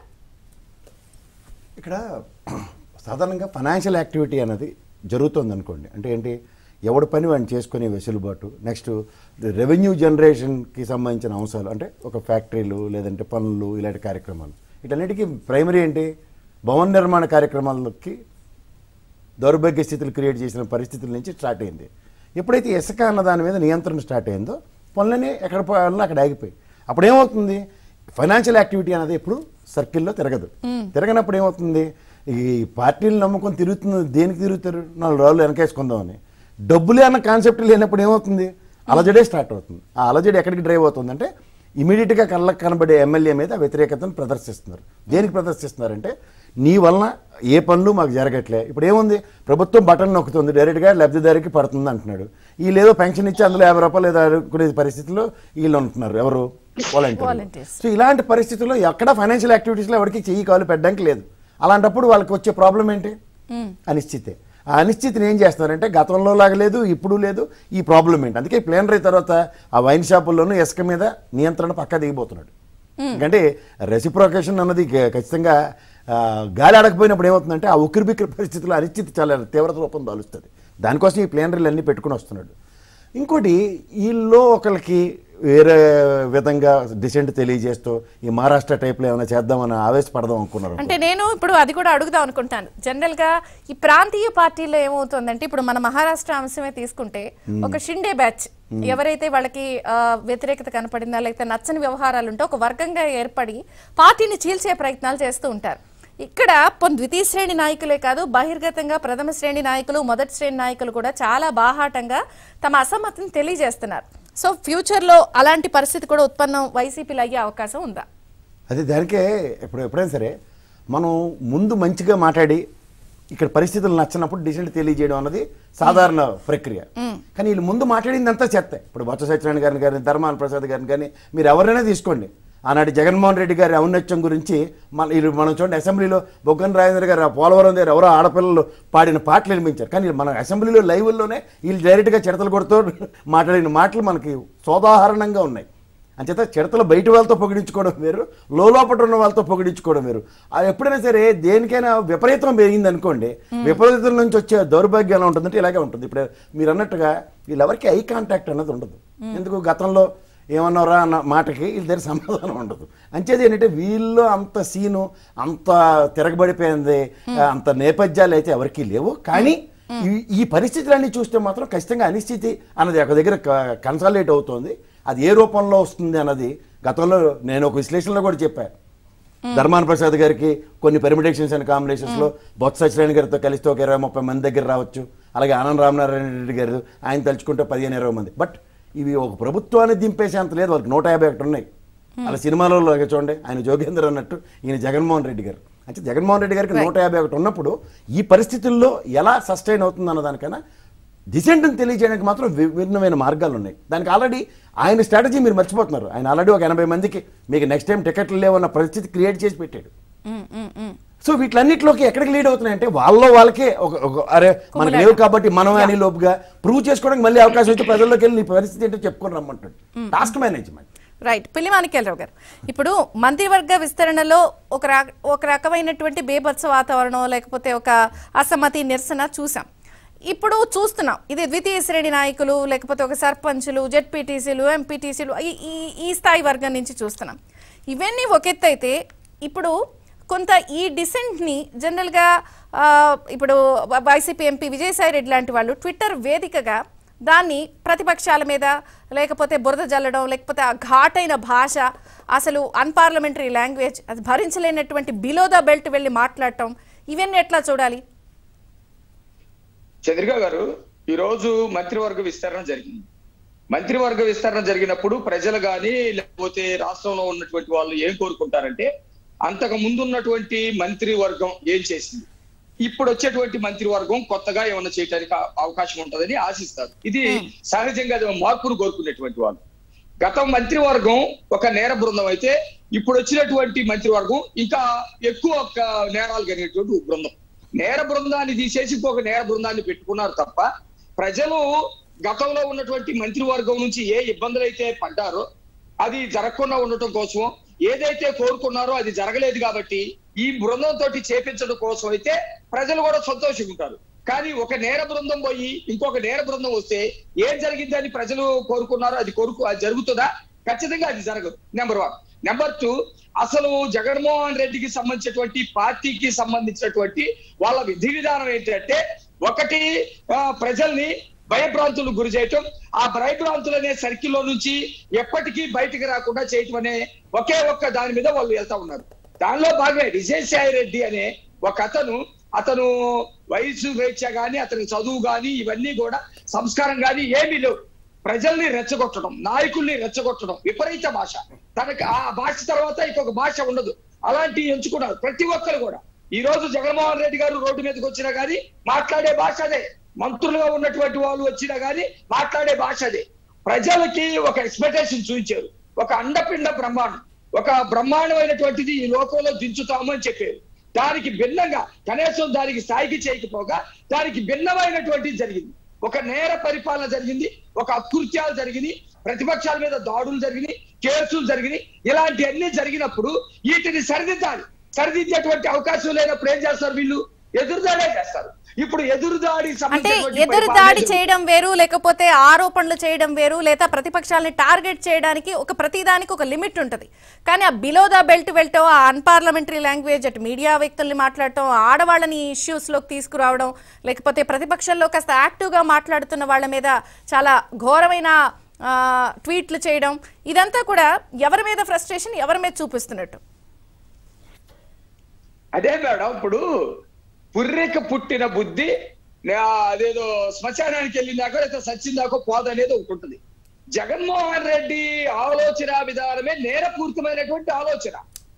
ఇక్కడ సాధారణంగా ఫైనాన్షియల్ యాక్టివిటీ అనేది జరుగుతుంది అనుకోండి అంటే ఏంటి ఎవడి పని వాడిని చేసుకునే వెసులుబాటు నెక్స్ట్ రెవెన్యూ జనరేషన్కి సంబంధించిన అంశాలు అంటే ఒక ఫ్యాక్టరీలు లేదంటే పనులు ఇలాంటి కార్యక్రమాలు వీటన్నిటికీ ప్రైమరీ ఏంటి భవన నిర్మాణ కార్యక్రమాలకి దౌర్భాగ్య స్థితులు క్రియేట్ చేసిన పరిస్థితుల నుంచి స్టార్ట్ అయింది ఎప్పుడైతే ఇసుక అన్న దాని మీద నియంత్రణ స్టార్ట్ అయిందో పనులనే ఎక్కడ పోవాలన్నా అక్కడ ఆగిపోయి అప్పుడు ఏమవుతుంది ఫైనాన్షియల్ యాక్టివిటీ అనేది ఎప్పుడు సర్కిల్లో తిరగదు తిరగనప్పుడు ఏమవుతుంది ఈ పార్టీలు నమ్ముకొని తిరుగుతుంది దేనికి తిరుగుతారు నాలుగు రోజులు వెనకేసుకుందామని డబ్బులే అన్న కాన్సెప్ట్ లేనప్పుడు ఏమవుతుంది అలజడే స్టార్ట్ అవుతుంది ఆ అలజడి ఎక్కడికి డ్రైవ్ అవుతుంది అంటే ఇమీడియట్గా కళ్ళకు కనబడే ఎమ్మెల్యే మీద వ్యతిరేకతను ప్రదర్శిస్తున్నారు దేనికి ప్రదర్శిస్తున్నారంటే నీ వలన ఏ పనులు మాకు జరగట్లే ఇప్పుడు ఏముంది ప్రభుత్వం బటన్ నొక్కుతుంది డైరెక్ట్గా లబ్ధిదారికి పడుతుంది అంటున్నాడు వీళ్ళు ఏదో పెన్షన్ ఇచ్చి అందులో యాభై రూపాయలు ఏదో అడుక్కునే పరిస్థితిలో వీళ్ళు ఉంటున్నారు ఎవరు వాలంటీర్ Volunteers. సో ఇలాంటి పరిస్థితుల్లో ఎక్కడ ఫైనాన్షియల్ యాక్టివిటీస్లో ఎవరికి చెయ్యి కాలు పెట్టడానికి లేదు అలాంటప్పుడు వాళ్ళకి వచ్చే ప్రాబ్లం ఏంటి అనిశ్చితే ఆ అనిశ్చితిని ఏం చేస్తున్నారంటే గతంలో లాగా లేదు ఇప్పుడు లేదు ఈ ప్రాబ్లం ఏంటి అందుకే ప్లేనరీ తర్వాత ఆ వైన్ షాపుల్లోనూ ఇసుక మీద నియంత్రణ పక్క దిగిపోతున్నాడు ఎందుకంటే రెసిప్రోకేషన్ అన్నది ఖ- ఖచ్చితంగా ఆ, గాలి ఆడకపోయినప్పుడు ఏమవుతుందంటే ఆ ఉక్కిరి బిక్కిరి పరిస్థితుల్లో అనిశ్చితి చాలా తీవ్రత రూపం దాలుస్తుంది దానికోసం ఈ ప్లేనరీలు అన్నీ పెట్టుకుని వస్తున్నాడు ఇంకోటి వీళ్ళలో ఒకరికి వేరే విధంగా డిసెంట్ తెలియజేస్తూ ఈ మహారాష్ట్ర టైప్లో ఏమైనా చేద్దామని ఆవేశపడదాం అనుకున్నారు అంటే నేను ఇప్పుడు అది కూడా అడుగుదాం అనుకుంటాను జనరల్ గా ఈ ప్రాంతీయ పార్టీలో ఏమవుతుందంటే ఇప్పుడు మన మహారాష్ట్ర అంశమే తీసుకుంటే ఒక షిండే బ్యాచ్ ఎవరైతే వాళ్ళకి ఆ, వ్యతిరేకత కనపడిందా లేకపోతే నచ్చని వ్యవహారాలు ఉంటే ఒక వర్గంగా ఏర్పడి పార్టీని చీల్చే ప్రయత్నాలు చేస్తూ ఉంటారు ఇక్కడ పొన్ ద్వితీయ శ్రేణి నాయకులే కాదు బహిర్గతంగా ప్రథమ శ్రేణి నాయకులు మొదటి శ్రేణి నాయకులు కూడా చాలా బాహాటంగా తమ అసమ్మతిని తెలియజేస్తున్నారు సో ఫ్యూచర్ లో అలాంటి పరిస్థితి కూడా ఉత్పన్నం వైసీపీలో అయ్యే అవకాశం ఉందా అది దానికే ఇప్పుడు ఎప్పుడైనా సరే మనం ముందు మంచిగా మాట్లాడి ఇక్కడ పరిస్థితులు నచ్చినప్పుడు డిసెంట్ తెలియజేయడం అన్నది సాధారణ ప్రక్రియ కానీ వీళ్ళు ముందు మాట్లాడిందంతా చెత్త ఇప్పుడు బొత్స సత్యనారాయణ గారిని కానీ ధర్మాన ప్రసాద్ గారిని కానీ మీరు ఎవరైనా తీసుకోండి ఆనాటి జగన్మోహన్ రెడ్డి గారి ఔన్నత్యం గురించి మన వీళ్ళు మనం చూడండి అసెంబ్లీలో బొగ్గన రాజేంద్ర గారు ఆ పోలవరం దగ్గర ఎవరో ఆడపిల్లలు పాడిన పాటలు వినిపించారు కానీ మన అసెంబ్లీలో లైవ్లోనే వీళ్ళు డైరెక్ట్గా చిడతలు కొడుతూ మాట్లాడిన మాటలు మనకి సోదాహరణంగా ఉన్నాయి అంచేత చిడతలు బయట వాళ్ళతో పొగిడించుకోవడం వేరు లోపల ఉన్న వాళ్ళతో పొగిడించుకోవడం వేరు అది ఎప్పుడైనా సరే దేనికైనా విపరీతం పెరిగింది అనుకోండి విపరీతం నుంచి వచ్చే దౌర్భాగ్యం ఎలా ఉంటుందంటే ఇలాగే ఉంటుంది ఇప్పుడు మీరు అన్నట్టుగా వీళ్ళెవరికి ఐ కాంటాక్ట్ అన్నది ఉండదు ఎందుకు గతంలో ఏమన్నారా అన్న మాటకి వీళ్ళ దగ్గర సమాధానం ఉండదు అంచేది ఏంటంటే వీళ్ళు అంత సీను అంత తిరగబడిపోయింది అంత నేపథ్యాలు అయితే ఎవరికీ లేవు కానీ ఈ- ఈ పరిస్థితులన్నీ చూస్తే మాత్రం ఖచ్చితంగా అనిశ్చితి అన్నది ఒక దగ్గర కన్సాలేట్ అవుతోంది అది ఏ రూపంలో వస్తుంది అన్నది గతంలో నేను ఒక విశ్లేషణలో కూడా చెప్పాను ధర్మాన ప్రసాద్ గారికి కొన్ని పెర్మిటేషన్స్ అండ్ కాంబినేషన్స్ లో బొత్స సత్యనారాయణ గారితో కలిస్తే ఒక ఇరవై ముప్పై మంది దగ్గర రావచ్చు అలాగే ఆనంద రామనారాయణ రెడ్డి గారు ఆయన తలుచుకుంటే పదిహేను ఇరవై మంది బట్ ఇవి ఒక ప్రభుత్వాన్ని దింపేసే అంత లేదు వాళ్ళకి నూట యాభై ఒకటి ఉన్నాయి అలా సినిమాలో లాగా చూడండి ఆయన జోగేందర్ అన్నట్టు ఈయన జగన్మోహన్ రెడ్డి గారు అంటే జగన్మోహన్ రెడ్డి గారికి నూట యాభై ఒకటి ఉన్నప్పుడు ఈ పరిస్థితుల్లో ఎలా సస్టైన్ అవుతుంది అన్న దానికన్నా డిసెంట్ని తెలియజేయడానికి మాత్రం వి- విభిన్నమైన మార్గాలు ఉన్నాయి దానికి ఆల్రెడీ ఆయన స్ట్రాటజీ మీరు మర్చిపోతున్నారు ఆయన ఆల్రెడీ ఒక ఎనభై మందికి మీకు నెక్స్ట్ టైం టికెట్లు లేవన్న పరిస్థితి క్రియేట్ చేసి పెట్టాడు ఉమ్, ఉమ్, ఉమ్. సో వీటిలన్నిటిలోకి ఎక్కడికి లీడ్ అవుతున్నాయంటే వాళ్ళలో వాళ్ళకే ఒక ఒక- అరే మనకు లేవు కాబట్టి మనం అని లోపుగా ప్రూవ్ చేసుకోవడానికి మళ్ళీ అవకాశం వచ్చి ప్రజల్లోకి వెళ్ళి నీ పరిస్థితి ఏంటో చెప్పుకొని రమ్మంటాడు task management right Pilli Manikyala Rao garu ఇప్పుడు మంత్రివర్గ విస్తరణలో ఒక రా- ఒక రకమైనటువంటి బేభత్స వాతావరణం లేకపోతే ఒక అసమ్మతి నిరసన చూసాం ఇప్పుడు చూస్తున్నాం ఇది ద్వితీయ శ్రేణి నాయకులు లేకపోతే ఒక సర్పంచులు జెడ్పీటీసీలు ఎంపీటీసీలు ఈ ఈ- ఈ స్థాయి వర్గం నుంచి చూస్తున్నాం ఇవన్నీ ఒక ఎత్తు అయితే ఇప్పుడు కొంత ఈ డిసెంట్ని జనరల్గా ఆ, ఇప్పుడు వైసీపీ ఎంపీ విజయసాయి రెడ్డి లాంటి వాళ్ళు ట్విట్టర్ వేదికగా దాన్ని ప్రతిపక్షాల మీద లేకపోతే బురద జల్లడం లేకపోతే ఆ ఘాటైన భాష అసలు అన్పార్లమెంటరీ లాంగ్వేజ్ అది భరించలేనటువంటి బిలో ద బెల్ట్ వెళ్ళి మాట్లాడటం ఇవన్నీ ఎట్లా చూడాలి చంద్రిక గారు ఈ రోజు మంత్రివర్గ విస్తరణ జరిగింది మంత్రివర్గ విస్తరణ జరిగినప్పుడు ప్రజలు గాని లేకపోతే రాష్ట్రంలో ఉన్నటువంటి వాళ్ళు ఏం కోరుకుంటారంటే అంతకు ముందు ఉన్నటువంటి మంత్రివర్గం ఏం చేసింది ఇప్పుడు వచ్చేటువంటి మంత్రివర్గం కొత్తగా ఏమైనా చేయడానికి అవ- అవకాశం ఉంటుందని ఆశిస్తారు ఇది సహజంగా అది మార్పును కోరుకునేటువంటి వాళ్ళు గత మంత్రివర్గం ఒక నేర బృందం అయితే ఇప్పుడు వచ్చినటువంటి మంత్రివర్గం ఇంకా ఎక్కువ ఒక నేరాలు కలిగినటువంటి ఒక బృందం నేర బృందాన్ని తీసేసి ఇంకొక నేర బృందాన్ని పెట్టుకున్నారు తప్ప ప్రజలు గతంలో ఉన్నటువంటి మంత్రివర్గం నుంచి ఏ ఇబ్బందులు అయితే పడ్డారో అది జరగకుండా ఉండటం కోసం ఏదైతే కోరుకున్నారో అది జరగలేదు కాబట్టి ఈ బృందం తోటి చేపించడం కోసం అయితే ప్రజలు కూడా సంతోషంగా ఉంటారు కానీ ఒక నేర బృందం పోయి ఇంకొక నేర బృందం వస్తే ఏం జరిగింది అని ప్రజలు కోరుకున్నారో అది కోరుకు అది జరుగుతుందా ఖచ్చితంగా అది జరగదు నెంబర్ వన్ నెంబర్ టూ అసలు జగన్మోహన్ రెడ్డికి సంబంధించినటువంటి పార్టీకి సంబంధించినటువంటి వాళ్ళ విధి విధానం ఏంటంటే ఒకటి ఆ, ప్రజల్ని భయభ్రాంతులు గురి చేయటం ఆ భయభ్రాంతులు అనే సర్కిల్లో నుంచి ఎప్పటికీ బయటికి రాకుండా చేయటం అనే ఒకే ఒక్క దాని మీద వాళ్ళు వెళ్తా ఉన్నారు దానిలో భాగమే విజయసాయి రెడ్డి అనే ఒక అతను అతను వయసు వేచ్ఛ గాని అతని చదువు గాని ఇవన్నీ కూడా సంస్కారం గాని ఏమీ లేవు ప్రజల్ని రెచ్చగొట్టడం నాయకుల్ని రెచ్చగొట్టడం విపరీత భాష తనకి ఆ భాష తర్వాత ఇంకొక భాష ఉండదు అలాంటి ఎంచుకున్నారు ప్రతి ఒక్కరు కూడా ఈ రోజు జగన్మోహన్ రెడ్డి గారు రోడ్డు మీదకి వచ్చినా గానీ మాట్లాడే భాష అదే మంత్రులుగా ఉన్నటువంటి వాళ్ళు వచ్చినా గానీ మాట్లాడే భాష అదే ప్రజలకి ఒక ఎక్స్పెక్టేషన్ చూపించారు ఒక అండపిండ బ్రహ్మాండం ఒక బ్రహ్మాండమైనటువంటిది ఈ లోకంలో దించుతాము అని చెప్పారు దానికి భిన్నంగా కనీసం దానికి స్థాయికి చేయకపోగా దానికి భిన్నమైనటువంటిది జరిగింది ఒక నేర పరిపాలన జరిగింది ఒక అకృత్యాలు జరిగింది ప్రతిపక్షాల మీద దాడులు జరిగినాయి కేసులు జరిగినాయి ఇలాంటివన్నీ జరిగినప్పుడు వీటిని సరిదిద్దాలి సరిదిద్దేటువంటి అవకాశం లేనప్పుడు ఏం చేస్తారు వీళ్ళు ఎదురుదాడే చేస్తారు ఇప్పుడు ఎదురుదాడి అంటే ఎదురు దాడి చేయడం వేరు లేకపోతే ఆరోపణలు చేయడం వేరు లేదా ప్రతిపక్షాలని టార్గెట్ చేయడానికి ఒక ప్రతిదానికి ఒక లిమిట్ ఉంటుంది కానీ ఆ బిలో ద బెల్ట్ వెళ్ళటం ఆ అన్పార్లమెంటరీ లాంగ్వేజ్ అటు మీడియా వ్యక్తుల్ని మాట్లాడటం ఆడవాళ్ళని ఇష్యూస్లోకి తీసుకురావడం లేకపోతే ప్రతిపక్షంలో కాస్త యాక్టివ్గా మాట్లాడుతున్న వాళ్ళ మీద చాలా ఘోరమైన ఆ, ట్వీట్లు చేయడం ఇదంతా కూడా ఎవరి మీద ఫ్రస్ట్రేషన్ ఎవరి మీద చూపిస్తున్నట్టు అదే మేడం ఇప్పుడు పుర్రెక పుట్టిన బుద్ధి నా- అదేదో శ్మశానానికి వెళ్ళిందాకో లేదా సచ్చిందాకో పోదనేది ఒకటి ఉంటుంది జగన్మోహన్ రెడ్డి ఆలోచన విధానమే నేరపూరితమైనటువంటి ఆలోచన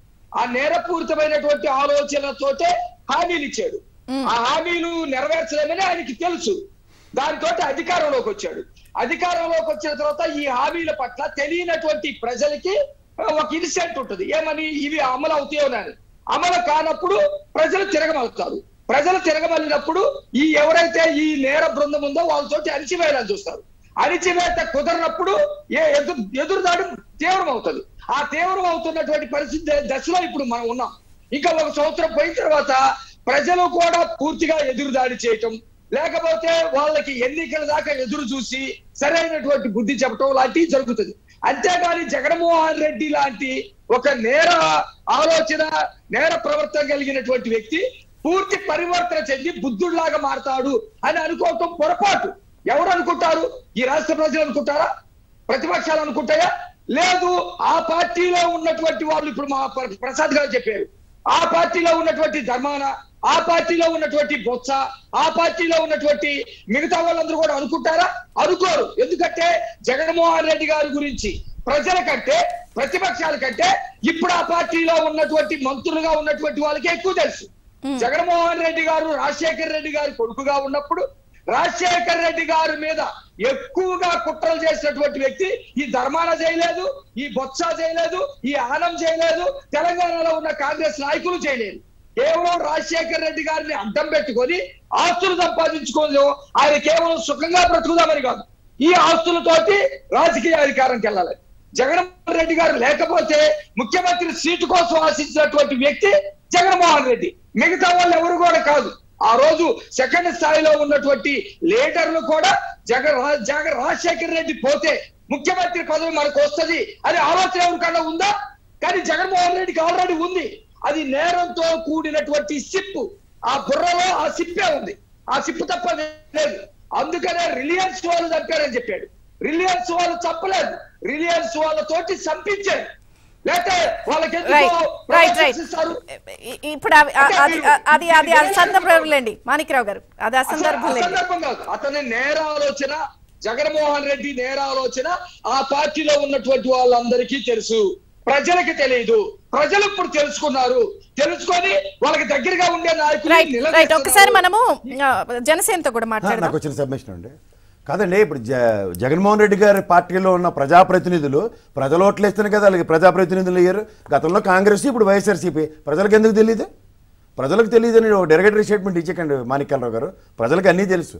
ఆ నేరపూరితమైనటువంటి ఆలోచనతోటే హామీలు ఇచ్చాడు ఆ హామీలు నెరవేర్చలేమని ఆయనకి తెలుసు దానితో అధికారంలోకి వచ్చాడు అధికారంలోకి వచ్చిన తర్వాత ఈ హామీల పట్ల తెలియనటువంటి ప్రజలకి ఆ, ఒక ఇన్సెంట్ ఉంటుంది ఏమని ఇవి అమలు అవుతాయోనని అమలు కానప్పుడు ప్రజలు తిరగమలుతారు ప్రజలు తిరగమల్లినప్పుడు ఈ ఎవరైతే ఈ నేర బృందం ఉందో వాళ్ళతోటి అణిచివేయాలని చూస్తారు అణిచివేత కుదరనప్పుడు ఏ ఎదురు ఎదురుదాడి తీవ్రం అవుతుంది ఆ తీవ్రం అవుతున్నటువంటి పరిస్థితి దశలో ఇప్పుడు మనం ఉన్నాం ఇంకా ఒక సంవత్సరం పోయిన తర్వాత ప్రజలు కూడా పూర్తిగా ఎదురుదాడి చేయటం లేకపోతే వాళ్ళకి ఎన్నికల దాకా ఎదురు చూసి సరైనటువంటి బుద్ధి చెప్పటం లాంటివి జరుగుతుంది అంతేగాని జగన్మోహన్ రెడ్డి లాంటి ఒక నేర ఆలోచన నేర ప్రవర్తన కలిగినటువంటి వ్యక్తి పూర్తి పరివర్తన చెంది బుద్ధుడిలాగా మారతాడు అని అనుకోవటం పొరపాటు ఎవరు అనుకుంటారు ఈ రాష్ట్ర ప్రజలు అనుకుంటారా ప్రతిపక్షాలు అనుకుంటాయా లేదు ఆ పార్టీలో ఉన్నటువంటి వాళ్ళు ఇప్పుడు మా ప్ర- ప్రసాద్ గారు చెప్పారు ఆ పార్టీలో ఉన్నటువంటి ధర్మాన ఆ పార్టీలో ఉన్నటువంటి బొత్స ఆ పార్టీలో ఉన్నటువంటి మిగతా వాళ్ళందరూ కూడా అనుకుంటారా అనుకోరు ఎందుకంటే జగన్మోహన్ రెడ్డి గారి గురించి ప్రజల కంటే ప్రతిపక్షాల కంటే ఇప్పుడు ఆ పార్టీలో ఉన్నటువంటి మంత్రులుగా ఉన్నటువంటి వాళ్ళకి ఎక్కువ తెలుసు జగన్మోహన్ రెడ్డి గారు రాజశేఖర్ రెడ్డి గారి కొడుకుగా ఉన్నప్పుడు రాజశేఖర్ రెడ్డి గారి మీద ఎక్కువగా కుట్రలు చేసినటువంటి వ్యక్తి ఈ ధర్మాన చేయలేదు ఈ బొత్స చేయలేదు ఈ ఆనం చేయలేదు తెలంగాణలో ఉన్న కాంగ్రెస్ నాయకులు చేయలేదు కేవలం రాజశేఖర్ రెడ్డి గారిని అడ్డం పెట్టుకొని ఆస్తులు సంపాదించుకోలేదు ఆయన కేవలం సుఖంగా బ్రతుకుదామని కాదు ఈ ఆస్తులతోటి రాజకీయ అధికారంకి వెళ్ళాలి జగన్మోహన్ రెడ్డి గారు లేకపోతే ముఖ్యమంత్రి సీటు కోసం ఆశించినటువంటి వ్యక్తి జగన్మోహన్ రెడ్డి మిగతా వాళ్ళు ఎవరు కూడా కాదు ఆ రోజు సెకండ్ స్థాయిలో ఉన్నటువంటి లీడర్లు కూడా జగన్ రా- జగన్ రాజశేఖర్ రెడ్డి పోతే ముఖ్యమంత్రి పదవి మనకు వస్తది అని ఆలోచన ఎవరికన్నా ఉందా కానీ జగన్మోహన్ రెడ్డికి ఆల్రెడీ ఉంది అది నేరంతో కూడినటువంటి సిప్పు ఆ బుర్రలో ఆ సిప్పే ఉంది ఆ సిప్పు తప్ప లేదు అందుకనే రిలయన్స్ వాళ్ళు చంపారని చెప్పాడు రిలయన్స్ వాళ్ళు చంపలేదు రిలయన్స్ వాళ్ళతోటి చంపించారు లేకపోతే వాళ్ళకి ఎందుకు రైట్ రైట్ రైట్ promotions ఇస్తారు ఇ- ఇప్పుడు అవి- అ- అది అది అది అసందర్భం లేండి మాణిక్రావు గారు అది అసందర్భం అసలు లేండి అసందర్భం కాదు అతని నేర ఆలోచన జగన్మోహన్ రెడ్డి నేర ఆలోచన ఆ పార్టీలో ఉన్నటువంటి వాళ్ళందరికీ తెలుసు ప్రజలకి తెలియదు ప్రజలు ఇప్పుడు తెలుసుకున్నారు తెలుసుకొని వాళ్ళకి దగ్గరగా ఉండే నాయకులు రైట్ రైట్ ఒకసారి మనము ఆ, జనసేనతో కూడా ఆ, మాట్లాడదాం నాకు వచ్చిన సబ్మిషన్ అండి కాదండి ఇప్పుడు జ జగన్మోహన్ రెడ్డి గారి పార్టీలో ఉన్న ప్రజాప్రతినిధులు ప్రజలు ఓట్లేస్తేనే కదా అలాగే ప్రజాప్రతినిధులు అయ్యారు గతంలో కాంగ్రెస్ ఇప్పుడు వైఎస్ఆర్సీపీ ప్రజలకు ఎందుకు తెలియదు ప్రజలకు తెలియదని ఒక డెరగటరీ స్టేట్మెంట్ ఇచ్చేకండి మాణిక్యాలరావు గారు ప్రజలకు అన్నీ తెలుసు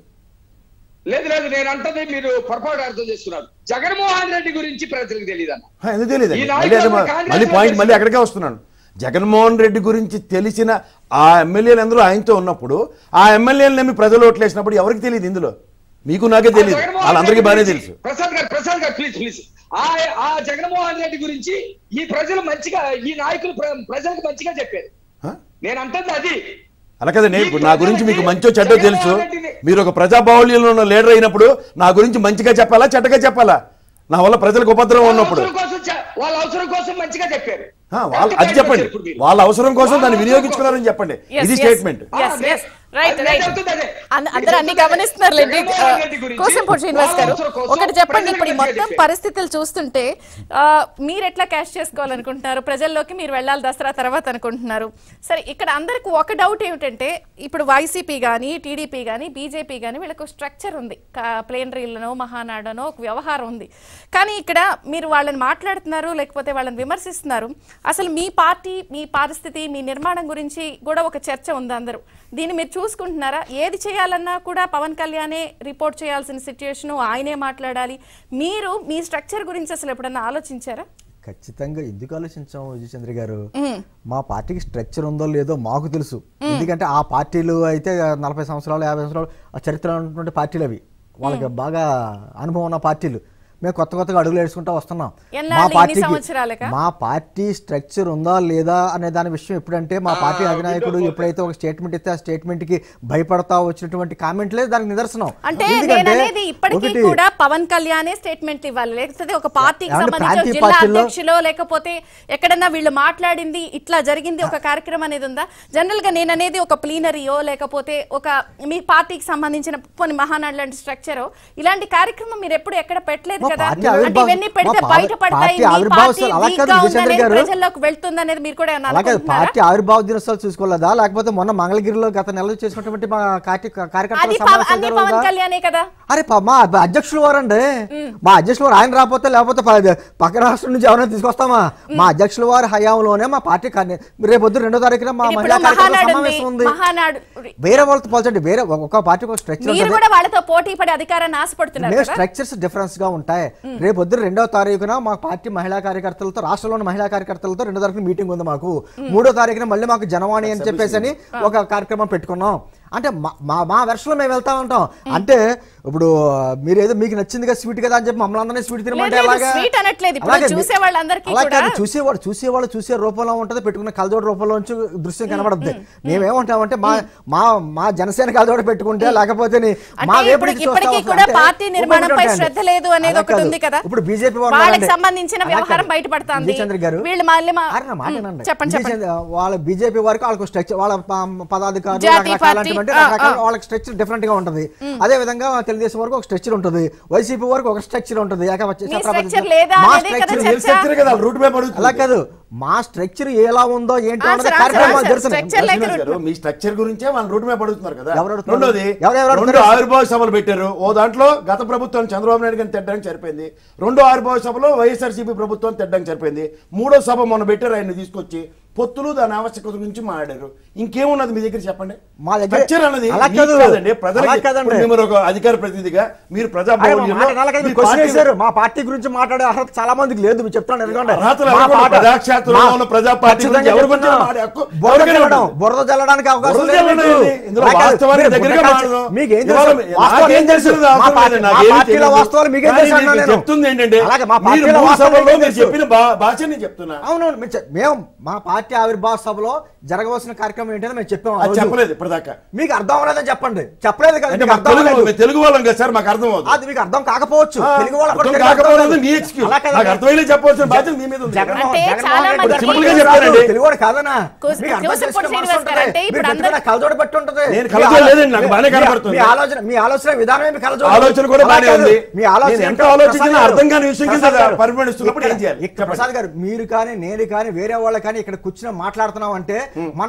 లేదు లేదు నేను అంటది మీరు పొరపాటు అర్థం చేస్తున్నారు జగన్మోహన్ రెడ్డి గురించి ప్రజలకు తెలియదన్న హా, ఎందుకు తెలియదు ఈ మళ్ళీ అదే మా- నాయకులు మళ్ళీ కాంగ్రెస్ పాయింట్ మళ్ళీ వాళ్ళు అక్కడికే వస్తున్నాను జగన్మోహన్ రెడ్డి గురించి తెలిసిన ఆ ఎమ్మెల్యేలు అందరూ ఆయనతో ఉన్నప్పుడు ఆ ఎమ్మెల్యేలు నమ్మి ప్రజలు ఓట్లేసినప్పుడు ఎవరికి తెలియదు ఇందులో మీకు నాకే తెలియదు జగన్మోహన్ వాళ్ళందరికీ రెడ్డి బాగానే గురించి- తెలుసు ప్రసాద్ గారు ప్రసాద్ గారు ప్లీజ్ ప్లీజ్ ఆ ఆ జగన్మోహన్ రెడ్డి గురించి ఈ ప్రజలు మంచిగా ఈ నాయకులు ప్ర- ప్రజలకు మంచిగా చెప్పారు హా? నేను అంటుంది అది అలా కదండి ఈ ఇప్పుడు నా గురించి మీకు మంచో చెడ్డో జగన్మోహన్ తెలుసు రెడ్డిని- మీరు ఒక ప్రజాబాహుల్యంలో ఉన్న లీడర్ అయినప్పుడు నా గురించి మంచిగా చెప్పాలా చెడ్డగా చెప్పాలా నా వల్ల ప్రజలకు ఉపద్రవం వాళ్ళ ఉన్నప్పుడు అవసరం కోసం చె- వాళ్ళ అవసరం కోసం మంచిగా చెప్పారు ఆ, వాళ్ళ- అది చెప్పండి ఇప్పుడు మీరు. వాళ్ళ అవసరం కోసం దాన్ని వాళ్ళ వినియోగించుకున్నారని చెప్పండి Yes, ఇది yes. స్టేట్మెంట్ Yes, ఆ, yes. నేను- Right, నేను right. చెప్తుంది అదే. అంద- నేను అందరూ అన్ని చెప్తుంది అదే. గమనిస్తున్నారులేండి జగన్మోహన్ రెడ్డి గురించి కోసంపూడి శ్రీనివాస్ గారు వాళ్ళ అవసరం కోసం ఒకటి చెప్పండి ప్రజలకు ఇప్పుడు ఈ మంచిగా మొత్తం చెప్పారు. పరిస్థితులు చూస్తుంటే ఆ, మీరు ఎట్లా క్యాష్ చేసుకోవాలనుకుంటున్నారు ప్రజల్లోకి మీరు వెళ్ళాలి దసరా తర్వాత అనుకుంటున్నారు సరే ఇక్కడ అందరికి ఒక డౌట్ ఏమిటంటే ఇప్పుడు వైసీపీ కానీ టీడీపీ కానీ బీజేపీ కానీ వీళ్ళకు స్ట్రక్చర్ ఉంది ప్లేనరీలనో మహానాడనో ఒక వ్యవహారం ఉంది కానీ ఇక్కడ మీరు వాళ్ళని మాట్లాడుతున్నారు లేకపోతే వాళ్ళని విమర్శిస్తున్నారు అసలు మీ పార్టీ మీ పరిస్థితి మీ నిర్మాణం గురించి కూడా ఒక చర్చ ఉంది అందరూ దీన్ని మీరు చూసుకుంటున్నారా ఏది చేయాలన్నా కూడా పవన్ కళ్యాణే రిపోర్ట్ చేయాల్సిన సిచ్యుయేషన్ ఆయనే మాట్లాడాలి మీరు మీ స్ట్రక్చర్ గురించి అసలు ఎప్పుడన్నా ఆలోచించారా ఖచ్చితంగా ఎందుకు ఆలోచించాం విజయచంద్ర గారు మా పార్టీకి స్ట్రక్చర్ ఉందో లేదో మాకు తెలుసు ఎందుకంటే ఆ పార్టీలు అయితే నలభై సంవత్సరాలు యాభై సంవత్సరాలు ఆ చరిత్ర ఉన్నటువంటి పార్టీలు అవి వాళ్ళకి బాగా అనుభవం ఉన్న పార్టీలు మేము కొత్త కొత్తగా అడుగులు వేసుకుంటూ వస్తున్నాం ఎన్నాళ్ళు, ఇన్ని సంవత్సరాలుగా? మా పార్టీ స్ట్రక్చర్ ఉందా లేదా అనే దాని విషయం ఎప్పుడంటే మా పార్టీ అధినాయకుడు ఎప్పుడైతే ఒక స్టేట్మెంట్ ఇస్తే ఆ స్టేట్మెంట్ కి భయపడతా వచ్చినటువంటి కామెంట్లే దానికి నిదర్శనం అంటే ఎందుకంటే నేను అనేది ఇప్పటికీ ఒకటి- కూడా పవన్ కళ్యాణే స్టేట్మెంట్ ఇవ్వాలి లేకపోతే ఒక పార్టీకి ఏమంటే సంబంధించిన ప్రాంతీయ జిల్లా పార్టీల్లో- అధ్యక్షులో లేకపోతే ఎక్కడన్నా వీళ్ళు మాట్లాడింది ఇట్లా జరిగింది ఒక కార్యక్రమం అనేది ఉందా జనరల్ గా నేను అనేది ఒక ప్లీనరీయో లేకపోతే ఒక మీ పార్టీకి సంబంధించిన కొన్ని మహానాడు లాంటి స్ట్రక్చరో ఇలాంటి కార్యక్రమం మీరు ఎప్పుడు ఎక్కడ పెట్టలేదు మా కదా పార్టీ అంటే ఆవిర్భావం- ఇవన్నీ పెడితే మా పా- బయటపడతాయి పార్టీ మీ ఆవిర్భావ పార్టీ అలా కాదు weak గా విజయచంద్ర ఉందనేది గారు. ప్రజల్లోకి వెళ్తుంది అనేది మీరు కూడా ఏమన్నా అలాగే అనుకుంటున్నారా? పార్టీ ఆవిర్భావ దినోత్సవాలు చూసుకోలేదా లేకపోతే మొన్న మంగళగిరిలో గత నెలలో చేసినటువంటి మా కార్య కార్యకర్తల అది పవ- సమావేశం అన్ని పవన్ జరగదా? కళ్యాణే కదా అరే పా- మా అధ్యక్షులు వారండి మా అధ్యక్షులు వారు ఆయన రాకపోతే లేకపోతే ప- పక్క రాష్ట్రం నుంచి ఎవరైనా తీసుకొస్తామా మా అధ్యక్షుల వారి హయాంలోనే మా పార్టీ కార్య- రేపొద్దు రెండో తారీఖున మా ఇప్పుడు మహిళా కార్యకర్తల మహానాడు సమావేశం ఉంది ఉంది మహానాడు వేరే వాళ్ళతో పోల్చండి వేరే ఒక- ఒక పార్టీకి ఒక స్ట్రక్చర్ మీరు ఉంటుంది కూడా వాళ్ళతో పోటీ పడే అధికారాన్ని ఆశపడుతున్నారు మేము కదా స్ట్రక్చర్స్ డిఫరెన్స్ గా ఉంటాయి రేపు పొద్దున రెండో తారీఖున మా పార్టీ మహిళా కార్యకర్తలతో రాష్ట్రంలోని మహిళా కార్యకర్తలతో రెండో తారీఖున మీటింగ్ ఉంది మాకు మూడో తారీఖున మళ్ళీ మాకు జనవాణి అని చెప్పేసి అని ఒక కార్యక్రమం పెట్టుకున్నాం అంటే మా- మా మా వెర్షన్లో మేము వెళ్తా ఉంటాం అంటే ఇప్పుడు మీరు ఏదో మీకు నచ్చిందిగా స్వీట్ కదా అని చెప్పి మమ్మల్ని అందరినీ స్వీట్ తినమంటే లేదు, అలాగా sweet అనట్లేదు. ఇప్పుడు అలాగే మీ- చూసే వాళ్ళందరికీ అలా కూడా- కాదు, చూసేవాడు చూసేవాళ్ళు చూసే రూపంలో ఉంటది పెట్టుకున్న కలజోడు రూపంలో నుంచి దృశ్యం కనబడుద్ది మేమేమంటామంటే మా మా మా జనసేన కలజోడు పెట్టుకుంటే లేకపోతే నీ- మా అంటే వైపు ఇప్పుడు నుంచి ఇప్పటికీ చూస్తా కూడా అంటే పార్టీ నిర్మాణంపై ఉపయోగపడండి. శ్రద్ధ లేదు అనేది అలా ఒకటి కాదు. ఉంది కదా ఇప్పుడు బీజేపీ వాళ్ళకి సంబంధించిన వ్యవహారం బయటపడుతుంది విజయచంద్ర గారు వీళ్ళు మళ్ళీ మా- అరే నా మాట వినండి. చెప్పండి చెప్పండి విజయచంద్ర- వాళ్ళ బీజేపీ వరకు వాళ్ళకు స్ట్రక్చర్ వాళ్ళ ప- పదాధికారులు జాతీయ రకరకాలటువంటి పార్టీ, ఆ, రకరకాల ఆ. వాళ్ళకి స్ట్రక్చర్ డిఫరెంట్ గా ఉంటుంది అదే విధంగా తెలుగుదేశం వరకు ఒక స్ట్రక్చర్ ఉంటుంది వైసీపీ వరకు ఒక స్ట్రక్చర్ ఉంటుంది ఏకపక్ష- మీ ఛత్రపతి- స్ట్రక్చర్ లేదా మా అనేదే కదా స్ట్రక్చర్ చర్చ. చెప్తారు కదా రూట్ మ్యాప్ అడుగుతుంది అలా కాదు మా స్ట్రక్చర్ ఎలా ఉందో ఏంటో అన్నది Answer, కార్యక్రమాలు answer, జరుగుతున్నాయి structure like శ్రీనివాస్ route గారు, మీ స్ట్రక్చర్ గురించే వాళ్ళు రూట్ మ్యాప్ అడుగుతున్నారు కదా ఎవరు అడుగుతున్నారు? రెండోది ఎవరు- ఎవరు రెండు అడుగుతున్నారు? ఆవిర్భావ సభలు పెట్టారు ఓ దాంట్లో గత ప్రభుత్వం చంద్రబాబు నాయుడు గారిని తిట్టడానికి సరిపోయింది రెండో ఆవిర్భావ సభలో వైఎస్ఆర్సీపీ ప్రభుత్వం తిట్టడానికి సరిపోయింది మూడో సభ మొన్న పెట్టారు ఆయన తీసుకొచ్చి పొత్తులు దాని ఆవశ్యకత గురించి మాట్లాడారు ఇంకేమున్నది మీ దగ్గర చెప్పండి మా దగ్గర- స్ట్రక్చర్ అన్నది అలా మీకు కాదు. కాదండి ప్రజలకి అలా కాదండి. ఇప్పుడు మీరు ఒక అధికార ప్రతినిధిగా మీరు ప్రజా అరే, మా భవన్లో మాట వినాలి మీ క్వశ్చన్ పార్టీ- వేశారు మా పార్టీ గురించి మాట్లాడే అర్హత చాలా మందికి లేదు మీరు చెప్తాను ఎదుగుండే అర్హతలు ఎవరు కూడా ప్రజాక్షేత్రంలో ఉన్న ప్రజా పార్టీ గురించి ఎవరి గురించి మాట్లాడే హక్కు బురద ఎవరికైనా చల్లడం ఉంటుంది. బురద చల్లడానికి అవకాశం బురద లేదు చల్లడం మీకు. ఏంటి? ఇందులో అలా కాదు, వాస్తవానికి మీరు దగ్గరగా బురద మాట్లాడదాం. మీకు ఏం ఇవాళ తెలుసు? వాస్తవాలు నాకేం ఏం తెలుసు? తెలుసు? మా అవసరం పార్టీ- లేదు. మా నాకేమీ పార్టీలో తెలియదు. వాస్తవాలు మీకేం కానీ తెలుసు అన్నా మీకు నేను? చెప్తుంది ఏంటంటే అలాగే మా మీరు పార్టీలో మూడు వాస్తవాలు సభల్లో మీకేం మీరు తెలుసు? చెప్పిన భా- భాష నేను చెప్తున్నా అవునవును మేము చెప్- మేము మా పార్టీ ఆవిర్భావ సభలో జరగవలసిన కార్యక్రమం ఏంటంటే మేము చెప్పాము ఆ అది రోజు. చెప్పలేదు ఇప్పటిదాకా మీకు అర్థం అవ్వలేదని చెప్పండి చెప్పలేదు కదా అంటే మీకు మాకు అర్థం తెలుగు అవ్వలేదు. మేము తెలుగు వాళ్ళం కదా సార్ మాకు అర్థం అవుతుంది అది మీకు అర్థం కాకపోవచ్చు తెలుగు వాళ్ళకు కూడా అర్థం తెలుగు అర్థం కాకపోవడం కాదు. మీ ఎక్స్క్యూజ్ అలా కాదు. నాకు అర్థమైనా చెప్పవలసిన బాధ్యత మీ మీద ఉంది జగన్మోహన్ అంటే జగన్మోహన్ చాలా రెడ్డి మందికి- తెలుగు సింపుల్గా వాడు చెప్పారండి. కాదు, తెలుగు వాడు కాదనా కోస్- మీకు అర్థం జోసెఫ్ చేసుకునే శ్రీనివాస్ మనసు గారు ఉంటుంది. అంటే ఇప్పుడు మీరు అందరూ- ఎందుకు కలజోడ పట్టి ఉంటుంది నేను మీ కలజోడ ఆలో- లేదండి, నాకు బాగానే మీ- కనపడుతుంది. మీ ఆలోచన మీ ఆలోచన విధానం ఏమి కలజోడ ఆలోచన కూడా అలా బాగానే కాదు. ఉంది. మీ ఆలోచన నేను ఎంత ఏంటో ఆలోచించినా ప్రసాద్ గారు, అర్థం కాని విషయం కింద ప్రసాద్ గారు, పర్మిషన్ ఇస్తున్నప్పుడు ఏం చేయాలి? ఇక్కడ ప్రసాద్ గారు మీరు కానీ నేను కానీ వేరే వాళ్ళు కానీ ఇక్కడ కూర్చుని మాట్లాడుతున్నాం అంటే మనం ఏంటి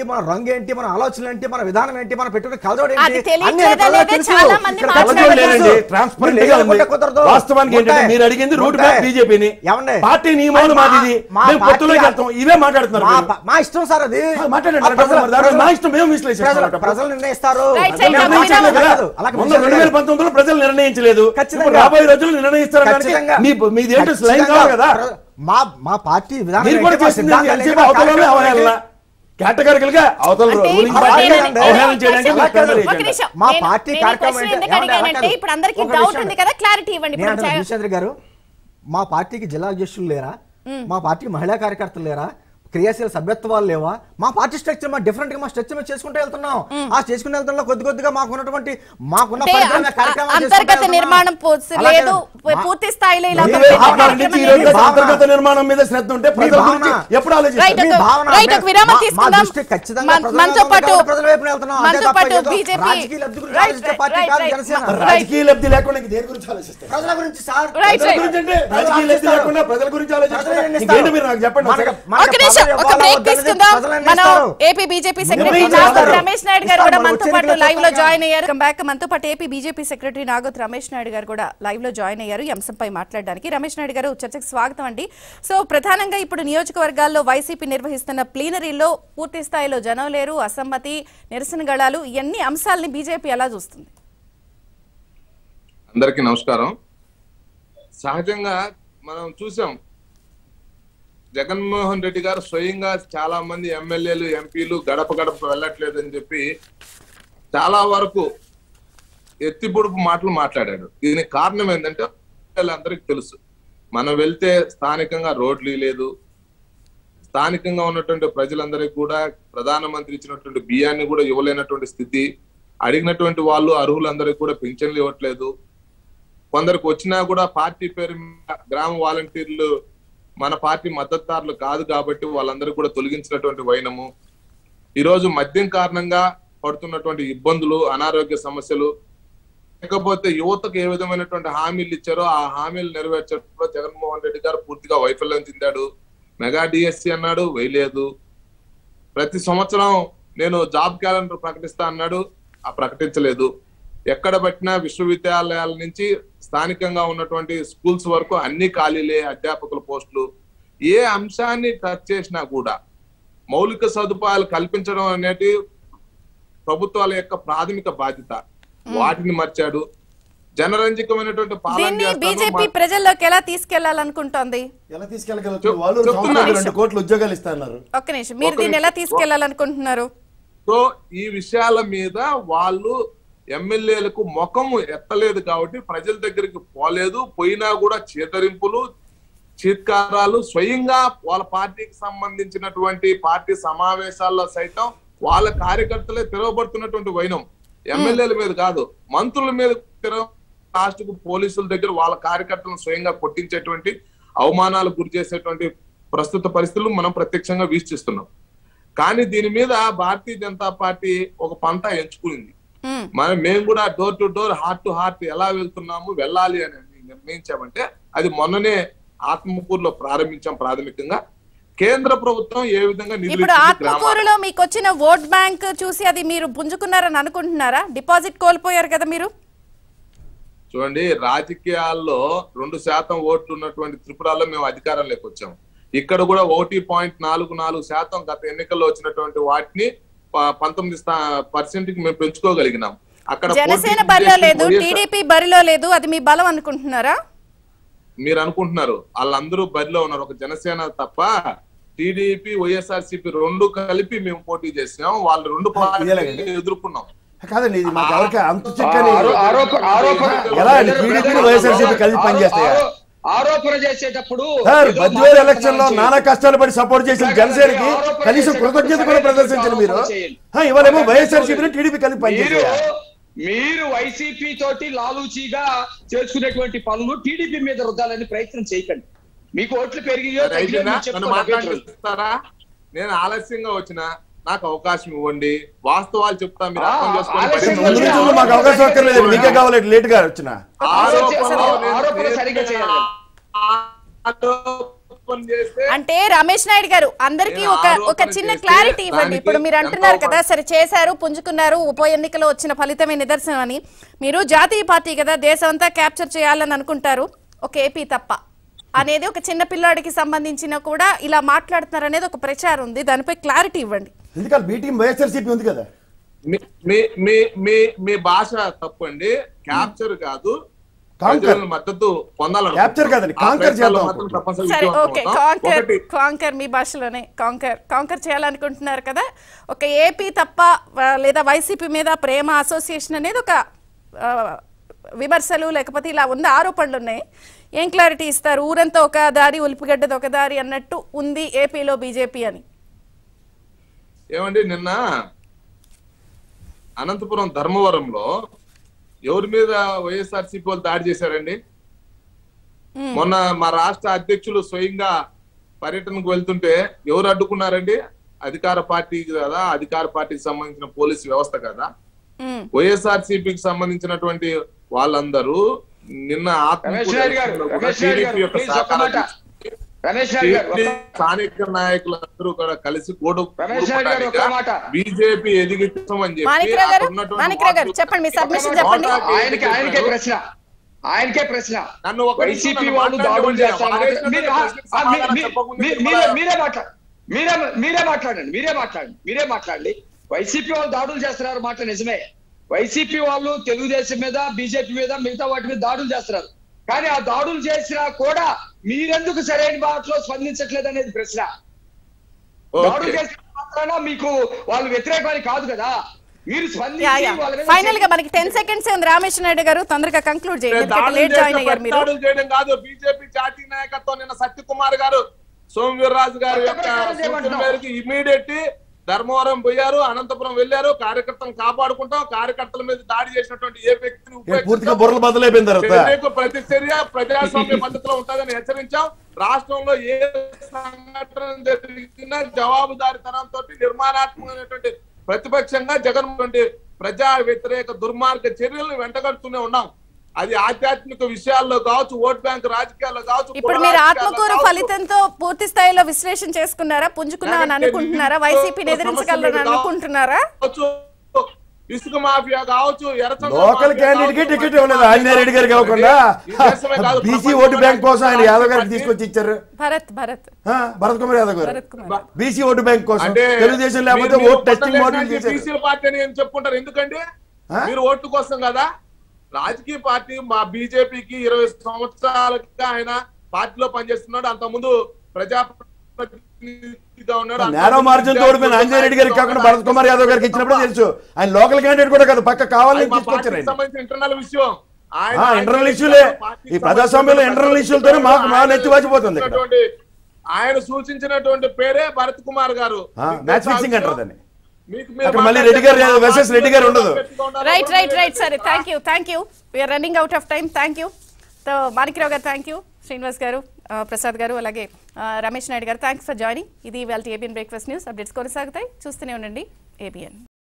మన రంగు ఏంటి మన ఆలోచనలు ఏంటి మన విధానం ఏంటి మన పెట్టుకునే కలజోడు అది ఏంటి తెలియట్లేదా అన్ని ఆయన లేదా? తెలుసు. చాలా మంది ఇక్కడ మాట్లాడారు. కలజోడు లేదండి తెలుసు. ట్రాన్స్పరెంట్ మీరు గా ఉంది లేకుంటే కుదరదు. వాస్తవానికి ఏంటంటే ఉంటాయి. మీరు అడిగింది రూట్ ఉంటాయి. మ్యాప్ బీజేపీని ఏమండి? పార్టీ నియమాలు మా- మాది ఇది మా మేము పార్టీ పొత్తులోకి వెళ్తాం ఇవే మాట్లాడుతున్నారు మా మీరు. ప- మా ఇష్టం సార్ అది ఆ, మాట్లాడండి. ఆ ప్రజలు- మరి దాంట్లో మా ఇష్టం మేము విశ్లేషిస్తాం. ప్రజలు- ప్రజలు నిర్ణయిస్తారు Right, ప్రజలు right, నిర్ణయించలేదు right. కదా. అలాగే మొన్న విషయాలు రెండు వేల పంతొమ్మిదిలో ప్రజలు నిర్ణయించలేదు ఖచ్చితంగా. ఇప్పుడు రాబోయే రోజుల్లో నిర్ణయిస్తారనడానికి ఖచ్చితంగా. మీ మీది ఏంటో లైన్ ఖచ్చితంగా కావాలి కదా ప్ర- మా మా పార్టీ విధానం మీరు కూడా ఏంటి, మా చేసింది సిద్ధాంతాలు ఎంతసేపు ఏంటి, మా అవతలనే కార్యక్రమాలు అవహేళన ఏంటి? కేటగిరికల్ గా అవతల అంటే ruling ఇప్పుడు party నేను- నేను- అవహేళన చేయడానికి నేను- మీరు పెద్దలు ఒక చేయండి. నిమిషం. మా నేను- పార్టీ నేను ఈ కార్యక్రమం question ఏంటి? ఎందుకు ఏమండి? అడిగానంటే అలా కాదు. ఇప్పుడు అందరికీ ఒక డౌట్ నిమిషం. ఉంది కదా క్లారిటీ ఇవ్వండి నేను ఇప్పుడు అంటున్నా, చా- విశ్వేంద్ర గారు మా పార్టీకి జిల్లా అధ్యక్షులు లేరా మా పార్టీకి మహిళా కార్యకర్తలు లేరా క్రియాశీల సభ్యత్వాలు లేవా మా పార్టీ స్ట్రక్చర్ మా డిఫరెంట్ గా మా స్ట్రక్చర్ మేము చేసుకుంటూ వెళ్తున్నాం ఆ చేసుకుంటూ వెళ్తున్నా కొద్ది కొద్దిగా మాకు ఉన్నటువంటి మాకున్న అంటే పరిధిలో అం- మేము కార్యక్రమాలు చేసుకుంటూ అంతర్గత వెళ్తున్నాం. నిర్మాణం పూర్తి అలాగే లేదు మా- పూర్తి స్థాయిలో ఇలా మీరే ఒక పెద్ద ఆపాలి నుంచి ఈ కార్యక్రమం రోజు లేదు. భావన. అంతర్గత నిర్మాణం మీద శ్రద్ధ ఉంటే ప్రజల భావన. గురించి ఎప్పుడు రైట్ ఆలోచిస్తారు మీ ఒక- భావన, రైట్ ఒక మే- విరామం మా- మా తీసుకుందాం దృష్టి ఖచ్చితంగా మన- ప్రజల మనతో వైపు పాటు కాబట్టి ప్రజల వైపునే వెళ్తున్నాం. అంతే మనతో తప్ప పాటు ఏదో బీజేపీ రాజకీయ లబ్ధి గురించి రైట్, ఆలోచించే రైట్, పార్టీ రైట్, కాదు రైట్. జనసేన. రైట్. రాజకీయ లబ్ధి లేకుండా ఇంక దేని గురించి ఆలోచిస్తారు ప్రజల గురించి సార్ రైట్, ప్రజల రైట్. గురించి అంటే ప్రజలు రాజకీయ లబ్ధి ఆలోచిస్తారు. లేకుండా ప్రజల గురించి ఆలోచిస్తారు ప్రజలు నిర్ణయిస్తారు. ఇంకేంటి మీరు నాకు చెప్పండి మనకు- ఒకసారి. మనకు ఒక నిమిషం పదవి ఒక ఇవ్వాలా బ్రేక్ వద్దా అనేది తీసుకుందాం ప్రజలు మనం నిర్ణయిస్తారు. ఏపీ బీజేపీ సెక్రటరీ నిర్ణయిస్తారు. నాగోత్ రమేష్ నాయుడు గారు కూడా ఇస్తారు. మనతో వచ్చే పాటు ఎన్నికల్లో లైవ్ లో చెప్తారు జాయిన్ అయ్యారు Come back. మనతో పాటు AP BJP secretary Nagoth Ramesh Naidu garu కూడా లైవ్ లో జాయిన్ అయ్యారు ఈ అంశంపై మాట్లాడడానికి రమేష్ నాయుడు గారు చర్చకు స్వాగతం అండి సో ప్రధానంగా ఇప్పుడు నియోజకవర్గాల్లో వైసీపీ నిర్వహిస్తున్న ప్లీనరీలో పూర్తి స్థాయిలో జనం లేరు అసమ్మతి నిరసన గళాలు ఇవన్నీ అంశాలని బీజేపీ ఎలా చూస్తుంది అందరికీ నమస్కారం సహజంగా మనం చూసాం జగన్మోహన్ రెడ్డి గారు స్వయంగా చాలా మంది ఎమ్మెల్యేలు ఎంపీలు గడప గడప వెళ్ళట్లేదు అని చెప్పి చాలా వరకు ఎత్తిపొడుపు మాటలు మాట్లాడాడు దీనికి కారణం ఏంటంటే అందరికి తెలుసు మనం వెళ్తే స్థానికంగా రోడ్లు లేదు స్థానికంగా ఉన్నటువంటి ప్రజలందరికీ కూడా ప్రధానమంత్రి ఇచ్చినటువంటి బియ్యాన్ని కూడా ఇవ్వలేనటువంటి స్థితి అడిగినటువంటి వాళ్ళు అర్హులందరికీ కూడా పింఛన్లు ఇవ్వట్లేదు కొందరికి వచ్చినా కూడా పార్టీ పేరు మీద గ్రామ వాలంటీర్లు మన పార్టీ మద్దతుదారులు కాదు కాబట్టి వాళ్ళందరూ కూడా తొలగించినటువంటి వైనము ఈరోజు మద్యం కారణంగా పడుతున్నటువంటి ఇబ్బందులు అనారోగ్య సమస్యలు లేకపోతే యువతకు ఏ విధమైనటువంటి హామీలు ఇచ్చారో ఆ హామీలు నెరవేర్చడంలో జగన్మోహన్ రెడ్డి గారు పూర్తిగా వైఫల్యం చెందాడు మెగా డిఎస్సి అన్నాడు వేయలేదు ప్రతి సంవత్సరం నేను జాబ్ క్యాలెండర్ ప్రకటిస్తా అన్నాడు ఆ ప్రకటించలేదు ఎక్కడ పట్టినా విశ్వవిద్యాలయాల నుంచి స్థానికంగా ఉన్నటువంటి స్కూల్స్ వరకు అన్ని ఖాళీలే అధ్యాపకుల పోస్టులు ఏ అంశాన్ని టచ్ చేసినా కూడా మౌలిక సదుపాయాలు కల్పించడం అనేది ప్రభుత్వాల యొక్క ప్రాథమిక బాధ్యత వాటిని మర్చాడు జనరంజకమైనటువంటి పాలన దీన్ని చేస్తాను, బీజేపీ మా- ప్రజల్లోకి ఎలా తీసుకెళ్లాలనుకుంటోంది ఎలా తీసుకెళ్ళగలుగుతారు వాళ్ళు చెప్తున్నా. సంవత్సరానికి రెండు కోట్ల ఉద్యోగాలు ఇస్తున్నారు ఒక్క నిమిషం మీరు ఒక దీన్ని ఎలా నిమిషం. తీసుకెళ్లాలనుకుంటున్నారు సో ఈ విషయాల మీద వాళ్ళు ఎమ్మెల్యేలకు ముఖము ఎత్తలేదు కాబట్టి ప్రజల దగ్గరికి పోలేదు పోయినా కూడా చేతరింపులు చీత్కారాలు స్వయంగా వాళ్ళ పార్టీకి సంబంధించినటువంటి పార్టీ సమావేశాల్లో సైతం వాళ్ళ కార్యకర్తలే తిరగబడుతున్నటువంటి వైనం ఎమ్మెల్యేల మీద కాదు మంత్రుల మీద తిరగ లాస్ట్ కు పోలీసుల దగ్గర వాళ్ళ కార్యకర్తలను స్వయంగా కొట్టించేటువంటి అవమానాలకు గురి చేసేటువంటి ప్రస్తుత పరిస్థితులు మనం ప్రత్యక్షంగా వీక్షిస్తున్నాం కానీ దీని మీద భారతీయ జనతా పార్టీ ఒక పంట ఎంచుకునింది మ్మ్. మనం మేము కూడా door to door heart to heart ఎలా వెళ్తున్నాము వెళ్ళాలి అని నిర్ణయించామంటే అది మొన్ననే ఆత్మకూరులో ప్రారంభించాం ప్రాథమికంగా కేంద్ర ప్రభుత్వం ఏ విధంగా నిధులు ఇప్పుడు ఇచ్చింది గ్రామాలకు? ఆత్మకూరులో మీకు వచ్చిన ఓట్ బ్యాంక్ చూసి అది మీరు పుంజుకున్నారని అనుకుంటున్నారా డిపాజిట్ కోల్పోయారు కదా మీరు చూడండి రాజకీయాల్లో రెండు శాతం ఓట్లు ఉన్నటువంటి త్రిపురలో మేము అధికారంలోకి వచ్చాం ఇక్కడ కూడా ఒకటి పాయింట్ నాలుగు నాలుగు శాతం గత ఎన్నికల్లో వచ్చినటువంటి వాటిని ప- పంతొమ్మిది పర్సెంట్ కి మేము పెంచుకోగలిగినాం అక్కడ జనసేన పోటీ బరిలో చేసిన లేదు వైఎస్ఆర్ టీడీపీ బరిలో లేదు అది మీ బలం అనుకుంటున్నారా మీరు అనుకుంటున్నారు వాళ్ళందరూ బరిలో ఉన్నారు ఒక జనసేన తప్ప టీడీపీ వైఎస్ఆర్సీపీ రెండు కలిపి మేము పోటీ చేసినాం వాళ్ళు రెండు ఇదేలాగండి. పార్టీలు ఎదుర్కొన్నాం కాదండి ఇది మాకు ఎవరికి అంత చిక్కని ఆరో- ఆరోప- ఆరోపణ ఎలా అండి? టీడీపీ వైఎస్ఆర్సీపీ కలిసి పనిచేస్తాయా? ఆరో- ఆరోపణ చేసేటప్పుడు సార్ ఏదో బద్వేల్ ఎలక్షన్ లో మాట్లాడుతున్నాను నానా కష్టాలు పడి సపోర్ట్ చేసిన జనసేనకి కనీసం కృతజ్ఞత కూడా ప్రదర్శించండి మీరు హా, ఇవాళేమో వైఎస్ఆర్సీపీ టీడీపీ కలిపి మీరు పనిచేస్తాయా మీరు వైసీపీ తోటి లాలూచీగా చేసుకునేటువంటి పనులు టీడీపీ మీద రుద్దాలని ప్రయత్నం చేయకండి మీకు ఓట్లు పెరిగియో తగ్గియో రైతునా? మీరు నన్ను చెప్పుకోండి అభ్యంతరం. మాట్లాడిస్తారా నేను ఆలస్యంగా వచ్చిన నాకు అవకాశం ఇవ్వండి వాస్తవాలు చెప్తా మీరు ఆ, అర్థం చేసుకోండి. ఆలస్యంగా మరి ముందు వచ్చినా- నుంచి మాకు అవకాశం అక్కర్లేదు మీకే కావాలి లేట్ గా వచ్చిన ఆరోపణలు ఆరోపణ నేను ఆరోపణ సరిగ్గా చేయాలి. ఆరోపణ చేస్తే అంటే రమేష్ నాయుడు గారు అందరికీ నేను ఒక ఆరోపణ ఒక చిన్న చేస్తే క్లారిటీ ఇవ్వండి దానికి ఇప్పుడు మీరు ఎంత అంటున్నారు కదా అవమానం? సరే చేశారు పుంజుకున్నారు ఉప ఎన్నికలో వచ్చిన ఫలితమే నిదర్శనం అని మీరు జాతీయ పార్టీ కదా దేశం అంతా క్యాప్చర్ చేయాలని అనుకుంటారు ఒక ఏపీ తప్ప అనేది ఒక చిన్న పిల్లాడికి సంబంధించిన కూడా ఇలా మాట్లాడుతున్నారు అనేది ఒక ప్రచారం ఉంది దానిపై క్లారిటీ ఇవ్వండి ఎందుకంటే బీ టీం వైఎస్ఆర్సీపీ ఉంది కదా మీ మీ మీ మీ మీ భాష తప్పండి క్యాప్చర్ కాదు Conquer. ప్రజల మద్దతు పొందాలను Capture కాదండి, conquer చేద్దాం అనుకుంటున్నాం. సరే ఓకే కాంకర్ ఒకటి కాంకర్ మీ భాషలోనే కాంకర్ కాంకర్ చేయాలనుకుంటున్నారు కదా ఒక ఏపీ తప్ప ఆ, లేదా వైసీపీ మీద ప్రేమ అసోసియేషన్ అనేది ఒక ఆ, విమర్శలు లేకపోతే ఇలా ఉన్న ఆరోపణలు ఉన్నాయి ఏం క్లారిటీ ఇస్తారు ఊరంతా ఒక దారి ఉలిపిగడ్డది ఒక దారి అన్నట్టు ఉంది ఏపీలో బీజేపీ అని ఏమండి నిన్న అనంతపురం ధర్మవరంలో ఎవరి మీద వైఎస్ఆర్సీపీ వాళ్ళు దాడి చేశారండి మొన్న మా రాష్ట్ర అధ్యక్షులు స్వయంగా పర్యటనకు వెళ్తుంటే ఎవరు అడ్డుకున్నారండి అధికార పార్టీ కదా అధికార పార్టీకి సంబంధించిన పోలీస్ వ్యవస్థ కదా ఉమ్, వైఎస్ఆర్సీపీకి సంబంధించినటువంటి వాళ్ళందరూ నిన్న రమేష్ నాయుడు గారు, ఆత్మకూరు రమేష్ నాయుడు టీడీపీ గారు, యొక్క please ఒక్క మాట. సహకారం రమేష్ నాయుడు గారు టీడీపీ ఒక్క- స్థానిక నాయకులందరూ కూడా కలిసి కూడు రమేష్ నాయుడు గారు ఒక్క మాట. బీజేపీ ఎదిగిస్తామని చెప్పి మాణిక్రావు గారు అక్కడ ఉన్నటువంటి మాణిక్రావు గారు వాళ్ళు- చెప్పండి మీ సబ్మిషన్ ఒక్క చెప్పండి మాట. ఆయనకే ఆయనకే ప్రశ్న ఆయనకే ప్రశ్న నన్ను ఒక నిమిషం వైసీపీ నన్ను వాళ్ళు దాడులు మాట్లాడనివ్వండి. చేస్తారు వాడేసిన మీరు- ఆ, ప్రశ్నకు ఆ, మీ- సమాధానం మీ- చెప్పకుండా మీ- మీరు మీరే మళ్ళా- మీరే మాట్లాడండి మీరే మీరే మాట్లాడండి మీరే మాట్లాడండి మీరే మాట్లాడండి వైసీపీ వాళ్ళు దాడులు చేస్తున్నారు మాట నిజమే వైసీపీ వాళ్ళు తెలుగుదేశం మీద బీజేపీ మీద మిగతా వాటి మీద దాడులు చేస్తున్నారు కానీ ఆ దాడులు చేసినా కూడా మీరెందుకు సరైన బాటలో స్పందించట్లేదు అనేది ప్రశ్న దాడులు ఓకే. చేసిన మాత్రాన మీకు వాళ్ళు వ్యతిరేకమని కాదు కదా మీరు యా స్పందించి యా వాళ్ళ మీద ఫైనల్ గా మనకి టెన్ సెకండ్స్ ఉంది రామేష్ నాయుడు గారు తొందరగా కంక్లూడ్ చేయండి ఎందుకంటే దాడులు లేట్ జాయిన్ చేసిన అయ్యారు మీరు ప్రతిదాడులు చేయడం కాదు బీజేపీ జాతీయ నాయకత్వం నిన్న సత్యకుమార్ గారు సోమవీర్రాజు గారి యొక్క ప్రకారం సూచన చేయమంటున్నాం. మేరకు ఇమీడియట్ ధర్మవరం పోయారు అనంతపురం వెళ్లారు కార్యకర్తలను కాపాడుకుంటాం కార్యకర్తల మీద దాడి చేసినటువంటి ఏ వ్యక్తిని పూర్తిగా ఉపేక్షించం. బుర్రలు బదులైపోయిన తర్వాత చర్యకు ప్రతి చర్య ప్రజాస్వామ్య పద్ధతిలో ఉంటుందని హెచ్చరించాం రాష్ట్రంలో ఏ సంఘటన జరిగినా జవాబుదారితనంతో నిర్మాణాత్మకమైనటువంటి ప్రతిపక్షంగా జగన్మోహన్ రెడ్డి ప్రజా వ్యతిరేక దుర్మార్గ చర్యలను వెంటగడుతూనే ఉన్నాం అది ఆధ్యాత్మిక విషయాల్లో కావచ్చు ఓట్ బ్యాంక్ రాజకీయాల్లో కావచ్చు ఇప్పుడు కుల మీరు రాజకీయాల్లో ఆత్మకూరు కావచ్చు. ఫలితంతో పూర్తి స్థాయిలో విశ్లేషణ చేసుకున్నారా పుంజుకున్నామని అనుకుంటున్నారా వైసీపీని ఎదిరించగలరని అనుకుంటున్నారా కావచ్చు ఇసుక మాఫియా కావచ్చు ఎర్రచందనం లోకల్ మాఫియా క్యాండిడేట్ కి కావచ్చు, టికెట్ ఇవ్వలేదు ఆంజనేయ రెడ్డి గారికి ఇవ్వకుండా ఈ దేశమే కాదు, బీసీ ప్రపంచంలో ఓటు బ్యాంక్ కోసం ఆయన యాదవ్ గారికి పార్టీ- తీసుకొచ్చి ఇచ్చారు భరత్ భరత్ ఆ, Bharat Kumar Yadav garu Bharath Kumar BC vote bank కోసం అంటే తెలుగుదేశం లేకపోతే మీరు ఓట్ టెస్టింగ్ కొత్త మోడల్ దేశానికి చేశారు బీసీల పార్టీ అని ఏం చెప్పుకుంటారు ఎందుకండి ఆ? మీరు ఓట్ల కోసం కదా రాజకీయ పార్టీ మా బీజేపీకి ఇరవై సంవత్సరాలుగా ఆయన పార్టీలో పనిచేస్తున్నాడు అంత ముందు ప్రజా ప్రతినిధిగా ఉన్నాడు నేరో మార్జిన్ తో ఓడిపోయిన ఆంజనేయ రెడ్డి గారికి కాకుండా భరత్ కుమార్ యాదవ్ గారికి ఇచ్చినప్పుడు తెలుసు ఆయన లోకల్ క్యాండిడేట్ కూడా కాదు పక్క కావాలని అది మా తీసుకొచ్చారు పార్టీకి ఆయన సంబంధించిన ఇంటర్నల్ విషయం ఆయన ఆ, internal ఇష్యూలే. ఈ ప్రజాస్వామ్యంలో internal ఇష్యూలతోనే మాకు మా నెత్తి వాచిపోతుంది ఇక్కడ. సూచించినటువంటి- ఆయన సూచించినటువంటి పేరే భరత్ కుమార్ గారు ఆ, మ్యాచ్ ఫిక్సింగ్ అంటారు దాన్ని మీకు మీరు అక్కడ మళ్ళీ రెడ్డి గారు మాట్లాడితే versus రెడ్డి గారు ఉండదు. రైట్ రైట్ రైట్ సరే thank you thank you we're running out of time thank you so Manikrao garu thank you Srinivas గారు ఆ, ప్రసాద్ గారు అలాగే ఆ, రమేష్ నాయుడు గారు థ్యాంక్స్ ఫర్ జాయినింగ్ ఇది వాళ్ళ ఏబిఎన్ బ్రేక్ఫాస్ట్ న్యూస్ అప్డేట్స్ కొనసాగుతాయి చూస్తూనే ఉండండి ఏబిఎన్